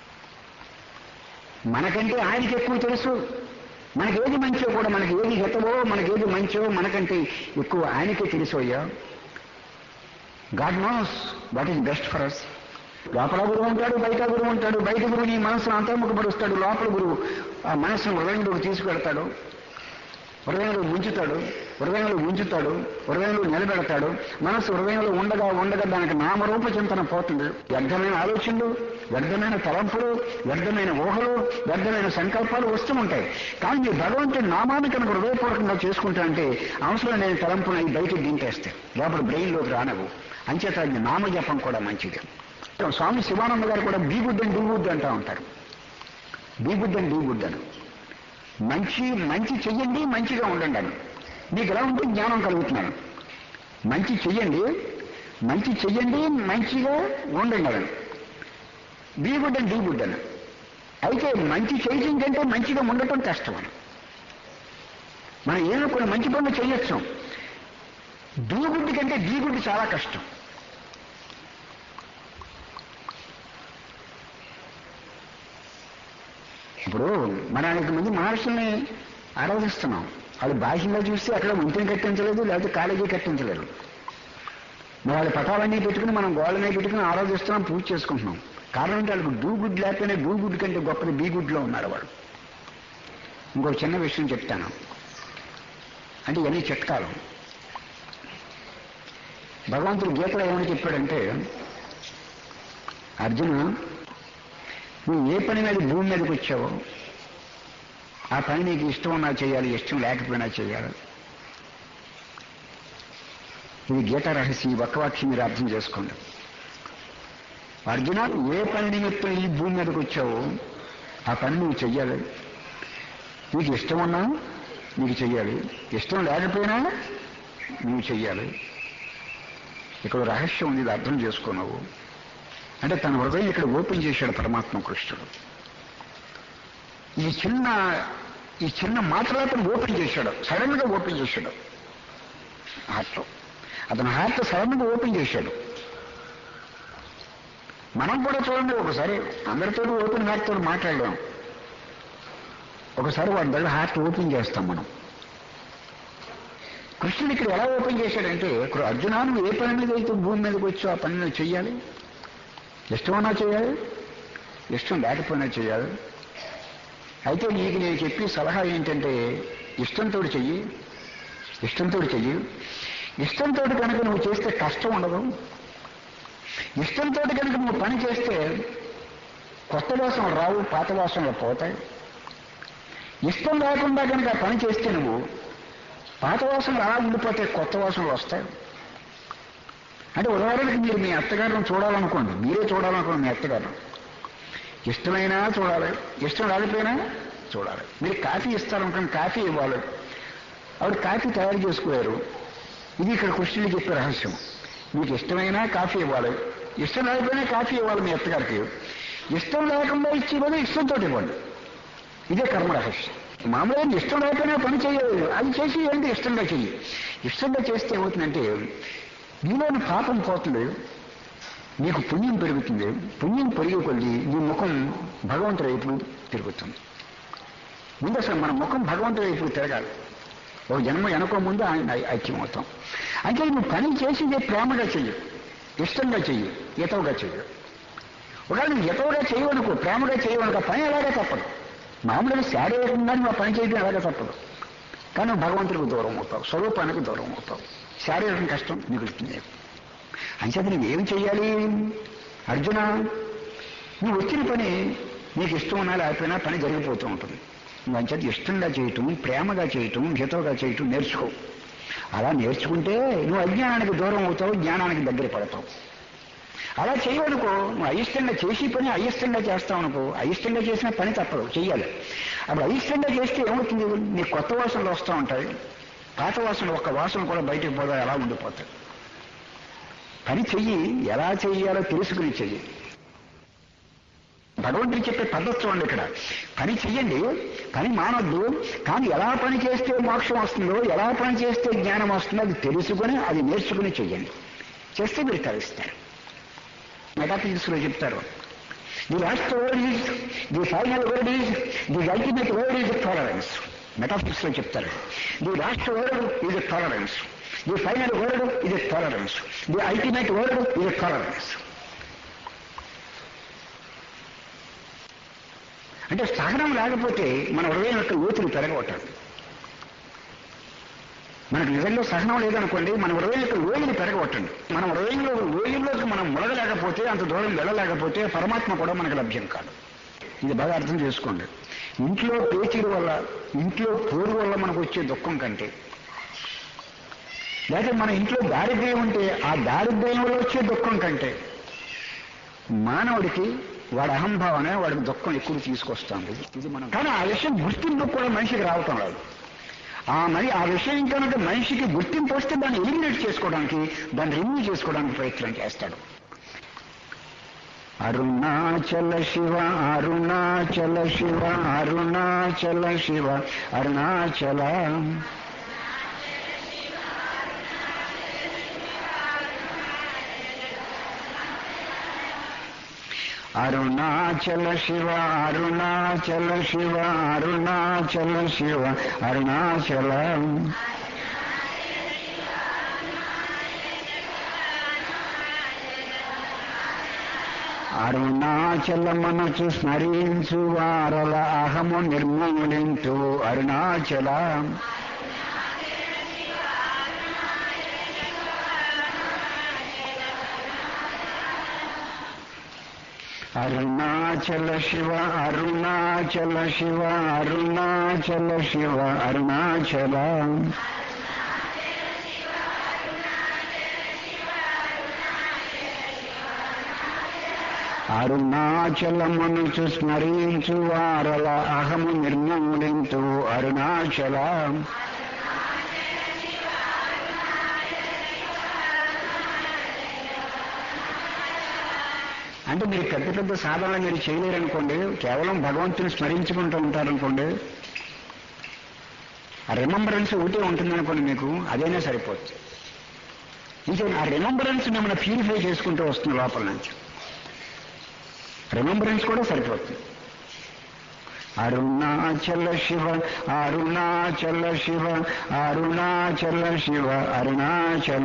మనకంటే ఆయనకి ఎక్కువ తెలుసు మనకి ఏది మంచో కూడా మనకి ఏది హితవో మనకి ఏది మంచో మనకంటే ఎక్కువ ఆయనకే తెలుసోయ్యా God knows what is best for us లోపల గురువు ఉంటాడు బయట గురువు ఉంటాడు బయట గురువు నీ మనసును అంతర్ముఖపరుస్తాడు లోపల గురువు ఆ మనసును హృదయంలోకి తీసుకెడతాడు హృదయంలో ముంచుతాడు హృదయంలో ఉంచుతాడు హృదయంలో నిలబెడతాడు మనసు హృదయంలో ఉండగా ఉండగా దానికి నామరూప చింతన పోతుంది వ్యర్థమైన ఆలోచనలు వ్యర్థమైన తలంపులు వ్యర్థమైన ఊహలు వ్యర్థమైన సంకల్పాలు వస్తూ ఉంటాయి కానీ మీరు భగవంతుడి నామాన్ని కనుక హృదయపూర్వకంగా చేసుకుంటా అంటే అవసరం లేని తలంపులు అవి బయటకు దింపేస్తాయి లోపల బ్రెయిన్లోకి రానవు అంచేత అది నామజపం కూడా మంచిది స్వామి శివానంద గారు కూడా be good and do good అంటూ ఉంటారు be good and do good అని మంచి మంచి చెయ్యండి మంచిగా ఉండండి అని మీకు ఎలా ఉంటే జ్ఞానం కలుగుతున్నాను మంచి చెయ్యండి మంచి చెయ్యండి మంచిగా ఉండండి అని be good and do good అని అయితే మంచి చేయటం కంటే మంచిగా ఉండటం కష్టం అని మనం ఏదో కొన్ని మంచి పనులు చేయొచ్చు డూ గుడ్ కంటే డీ గుడ్ చాలా కష్టం ఇప్పుడు మన అనేక మంది మహర్షుల్ని ఆరాధిస్తున్నాం వాళ్ళు బాహ్యంగా చూస్తే అక్కడ వంతిని కట్టించలేదు లేకపోతే కాలేజీ కట్టించలేరు మరి వాళ్ళ పటాలన్నీ పెట్టుకుని మనం గోడలన్నీ పెట్టుకుని ఆరాధిస్తున్నాం పూజ చేసుకుంటున్నాం కారణం ఏంటి వాళ్ళకి డూ గుడ్ లేకపోయినా డూ గుడ్ కంటే గొప్పది బీ గుడ్లో ఉన్నారు వాళ్ళు ఇంకో చిన్న విషయం చెప్తాను అంటే ఇవన్నీ చిట్కాలు భగవంతుడు గీతలో ఏమని చెప్పాడంటే అర్జున నువ్వు ఏ పని మీద భూమి మీదకి వచ్చావో ఆ పని నీకు ఇష్టం ఉన్నా చేయాలి ఇష్టం లేకపోయినా చేయాలి ఇది గీత రహస్యం ఈ ఒక్క వాక్యం మీరు అర్థం చేసుకోండి అర్జున ఏ పని నిమిత్తం ఈ భూమి మీదకి వచ్చావో ఆ పని నువ్వు చెయ్యాలి నీకు ఇష్టం ఉన్నా నీకు చెయ్యాలి ఇష్టం లేకపోయినా నువ్వు చెయ్యాలి ఇక్కడ రహస్యం ఉంది ఇది అర్థం చేసుకున్నావు అంటే తన హృదయం ఇక్కడ ఓపెన్ చేశాడు పరమాత్మ కృష్ణుడు ఈ చిన్న ఈ చిన్న మాటలో అతను ఓపెన్ చేశాడు సడన్ గా ఓపెన్ చేశాడు హార్ట్లో అతను హార్ట్ సడన్ గా ఓపెన్ చేశాడు మనం కూడా చూడండి ఒకసారి అందరితో ఓపెన్ హార్ట్ తోటి మాట్లాడలేం ఒకసారి వాడి దగ్గర హార్ట్ ఓపెన్ చేస్తాం మనం కృష్ణుడు ఇక్కడ ఎలా ఓపెన్ చేశాడంటే ఇక్కడ అర్జున నువ్వు ఏ పని మీద అయితే భూమి మీదకి వచ్చో ఆ పని నువ్వు చెయ్యాలి ఇష్టమన్నా చేయాలి ఇష్టం లేకపోయినా చేయాలి అయితే నీకు నేను చెప్పి సలహా ఏంటంటే ఇష్టంతో చెయ్యి ఇష్టంతో చెయ్యి ఇష్టంతో కనుక నువ్వు చేస్తే కష్టం ఉండదు ఇష్టంతో కనుక నువ్వు పని చేస్తే కొత్త వాసనలు రావు పాత వాసనలు పోతాయి ఇష్టం లేకుండా కనుక ఆ పని చేస్తే నువ్వు పాత వాసనలు అలా ఉండిపోతే కొత్త వాసనలు వస్తాయి అంటే ఉదాహరణకి మీరు మీ అత్తగారిని చూడాలనుకోండి మీరే చూడాలనుకోండి మీ అత్తగారిని ఇష్టమైనా చూడాలి ఇష్టం రాకపోయినా చూడాలి మీరు కాఫీ ఇస్తారనుకోండి కాఫీ ఇవ్వాలి ఆవిడ కాఫీ తయారు చేసుకోలేరు ఇది ఇక్కడ కృష్ణుడు చెప్పే రహస్యం మీకు ఇష్టమైనా కాఫీ ఇవ్వాలి ఇష్టం లేకపోయినా కాఫీ ఇవ్వాలి మీ అత్తగారికి ఇష్టం లేకుండా ఇచ్చి ఇవ్వదు ఇష్టంతో ఇవ్వండి ఇదే కర్మ రహస్యం మామూలుగా ఇష్టం లేకపోయినా పని చేయలేదు అది చేసి ఏంటి ఇష్టంగా చెయ్యి ఇష్టంగా చేస్తే ఏమవుతుందంటే నీలోని పాపం పోతుంది నీకు పుణ్యం పెరుగుతుంది పుణ్యం పెరిగే కొద్దీ నీ ముఖం భగవంతుడి వైపు తిరుగుతుంది ముందు అసలు మన ముఖం భగవంతుడి వైపు తిరగాలి ఒక జన్మ వెనకో ముందు ఆయన ఐ- ఐక్యం అవుతాం అంటే నువ్వు పని చేసేది ప్రేమగా చెయ్యి ఇష్టంగా చెయ్యి హితవుగా చెయ్యి ఒకవేళ నువ్వు హితవుగా చేయవనుకో ప్రేమగా చేయవనుకో పని ఎలాగే తప్పదు మామూలుగా శారీరకంగా నువ్వు ఆ పని చేయడం ఎలాగే తప్పదు కానీ నువ్వు భగవంతుడికి దూరం అవుతావు స్వరూపానికి దూరం అవుతావు శారీరకం కష్టం మిగులుతుంది అంచేత నువ్వు ఏం చెయ్యాలి అర్జున నువ్వు వచ్చిన పని నీకు ఇష్టం ఉన్నా లేకపోయినా పని జరిగిపోతూ ఉంటుంది నువ్వు అంచేత ఇష్టంగా చేయటం ప్రేమగా చేయటం హితవుగా చేయటం నేర్చుకో అలా నేర్చుకుంటే నువ్వు అజ్ఞానానికి దూరం అవుతావు జ్ఞానానికి దగ్గర పడతావు అలా చేయవనుకో నువ్వు అయిష్టంగా చేసి పని అయిష్టంగా చేస్తావు అనుకో అయిష్టంగా చేసిన పని తప్పదు చెయ్యాలి అప్పుడు అయిష్టంగా చేస్తే ఏమవుతుంది నీ కొత్త వాసనలు వస్తూ ఉంటాయి పాత వాసనలు ఒక్క వాసన కూడా బయటకు పోదా ఎలా ఉండిపోతాయి పని చెయ్యి ఎలా చెయ్యాలో తెలుసుకుని చెయ్యి భగవంతుడు చెప్పే పద్ధతి చూడండి ఇక్కడ పని చెయ్యండి పని మానొద్దు కానీ ఎలా పని చేస్తే మోక్షం వస్తుందో ఎలా పని చేస్తే జ్ఞానం వస్తుందో అది తెలుసుకుని అది నేర్చుకుని చెయ్యండి చేస్తే మీరు తరిస్తారు మెటాఫిజిక్స్ లో చెప్తారు the last word is the final word is the ultimate word is tolerance metaphysics లో చెప్తారు the last word is tolerance the final word is tolerance the ultimate word is tolerance అంటే సహనం లేకపోతే మన హృదయం యొక్క లోతులు పెరగవటం మనకు నిజంగా సహనం లేదనుకోండి మన హృదయం యొక్క లోయలు పెరగవట్టండి మన హృదయంలో లోయల్లోకి మనం ములగలేకపోతే అంత దూరం వెళ్ళలేకపోతే పరమాత్మ కూడా మనకు లభ్యం కాదు ఇది బాగా అర్థం చేసుకోండి ఇంట్లో పేచీల వల్ల ఇంట్లో పోరు వల్ల మనకు వచ్చే దుఃఖం కంటే లేకపోతే మన ఇంట్లో దారిద్ర్యం ఉంటే ఆ దారిద్ర్యం వల్ల వచ్చే దుఃఖం కంటే మానవుడికి వాడి అహంభావనే వాడికి దుఃఖం ఎక్కువ తీసుకొస్తుంది ఇది మనం కానీ ఆ విషయం గుర్తింపు కూడా మనిషికి రావటం రాదు ఆ మరి ఆ విషయం కనుక మనిషికి గుర్తింపు వస్తే దాన్ని ఎలిమినేట్ చేసుకోవడానికి దాన్ని రిమూవ్ చేసుకోవడానికి ప్రయత్నం చేస్తాడు అరుణాచల శివ అరుణాచల శివ అరుణాచల శివ అరుణాచల అరుణాచల శివ అరుణాచల శివ అరుణాచల శివ అరుణాచల అరుణాచల మనసు స్మరించు వారల అహము నిర్మూలించు అరుణాచల అరుణాచల శివ అరుణాచల శివ అరుణాచల శివ అరుణాచల అరుణాచల మనసు స్మరించు వారల అహము నిర్మూలించు అరుణాచల అంటే మీరు పెద్ద పెద్ద సాధనలు మీరు చేయలేరనుకోండి కేవలం భగవంతుని స్మరించుకుంటూ ఉంటారనుకోండి ఆ రిమంబరెన్స్ ఒకటే ఉంటుందనుకోండి మీకు అదైనా సరిపోతుంది ఇంకా ఆ రిమంబరెన్స్ మిమ్మల్ని ప్యూరిఫై చేసుకుంటూ వస్తుంది లోపల నుంచి రిమంబరెన్స్ కూడా సరిపోతుంది అరుణాచల శివ అరుణాచల శివ అరుణాచల శివ అరుణాచల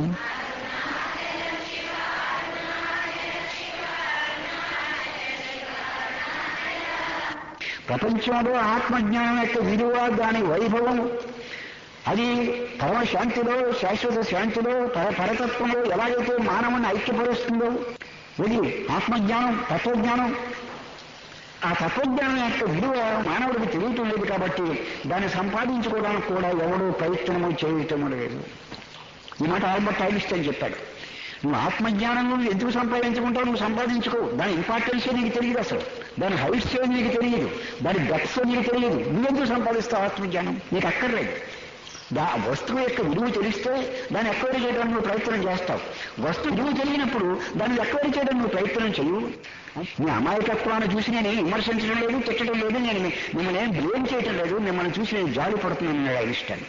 ప్రపంచంలో ఆత్మజ్ఞానం యొక్క విలువ దాని వైభవం అది పరమ శాంతిలో శాశ్వత శాంతిలో పర పరతత్వంలో ఎలాగైతే మానవుని ఐక్యపరుస్తుందో ఇది ఆత్మజ్ఞానం తత్వజ్ఞానం ఆ తత్వజ్ఞానం యొక్క విలువ మానవుడికి తెలియటం లేదు కాబట్టి దాన్ని సంపాదించుకోవడానికి కూడా ఎవడూ ప్రయత్నము చేయటము లేదు ఈ మాట ఆల్బర్ట్ ఐన్స్టైన్ చెప్పాడు నువ్వు ఆత్మజ్ఞానం నువ్వు ఎందుకు సంపాదించుకుంటావు నువ్వు సంపాదించుకో దాని ఇంపార్టెన్సే నీకు తెలియదు అసలు దాని హైట్స్ నీకు తెలియదు దాని డెప్స్ నీకు తెలియదు నువ్వెందుకు సంపాదిస్తావు ఆత్మజ్ఞానం నీకు అక్కర్లేదు దా వస్తువు యొక్క విలువ తెలిస్తే దాన్ని ఎక్వైరీ చేయడానికి నువ్వు ప్రయత్నం చేస్తావు వస్తువు విలువ తెలియనప్పుడు దాన్ని ఎక్వైరీ చేయడం నువ్వు ప్రయత్నం చేయు మీ అమాయకత్వాన్ని చూసి నేను ఏం విమర్శించడం లేదు తిట్టడం లేదు నేను మీ- మిమ్మల్ని ఏం బ్లేమ్ చేయటం లేదు మిమ్మల్ని చూసి నేను జాలి పడుతున్నాను ఇష్టాన్ని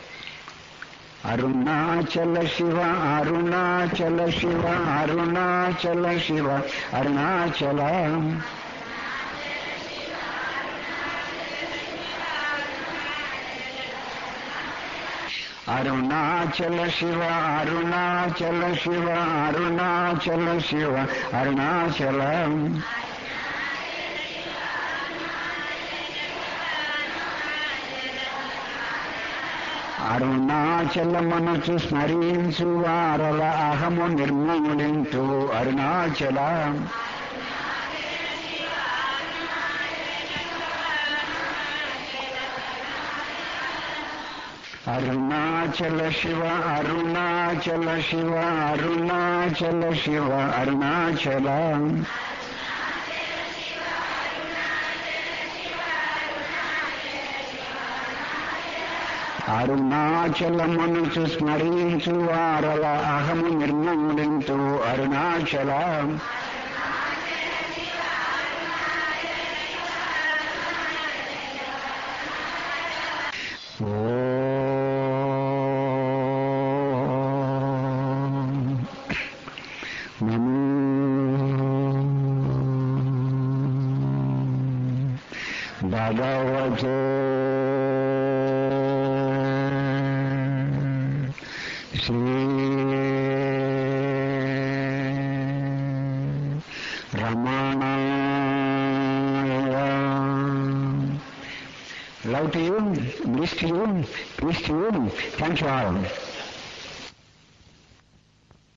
అరుణాచల శివ అరుణాచల శివ అరుణాచల శివ అరుణాచల అరుణాచల శివ అరుణాచల శివ అరుణాచల శివ అరుణాచల అరుణాచల మనసు స్మరించు వారల అహము నిర్మూలించు అరుణాచల అరుణాచల శివ అరుణాచల శివ అరుణాచల శివ అరుణాచల అరుణాచల మనసు స్మరించు వారల అహము నిర్మూలించు అరుణాచల ఓం నమో భగవతే Shri Ramana Love to you, bliss to you, peace to you. Thank you all.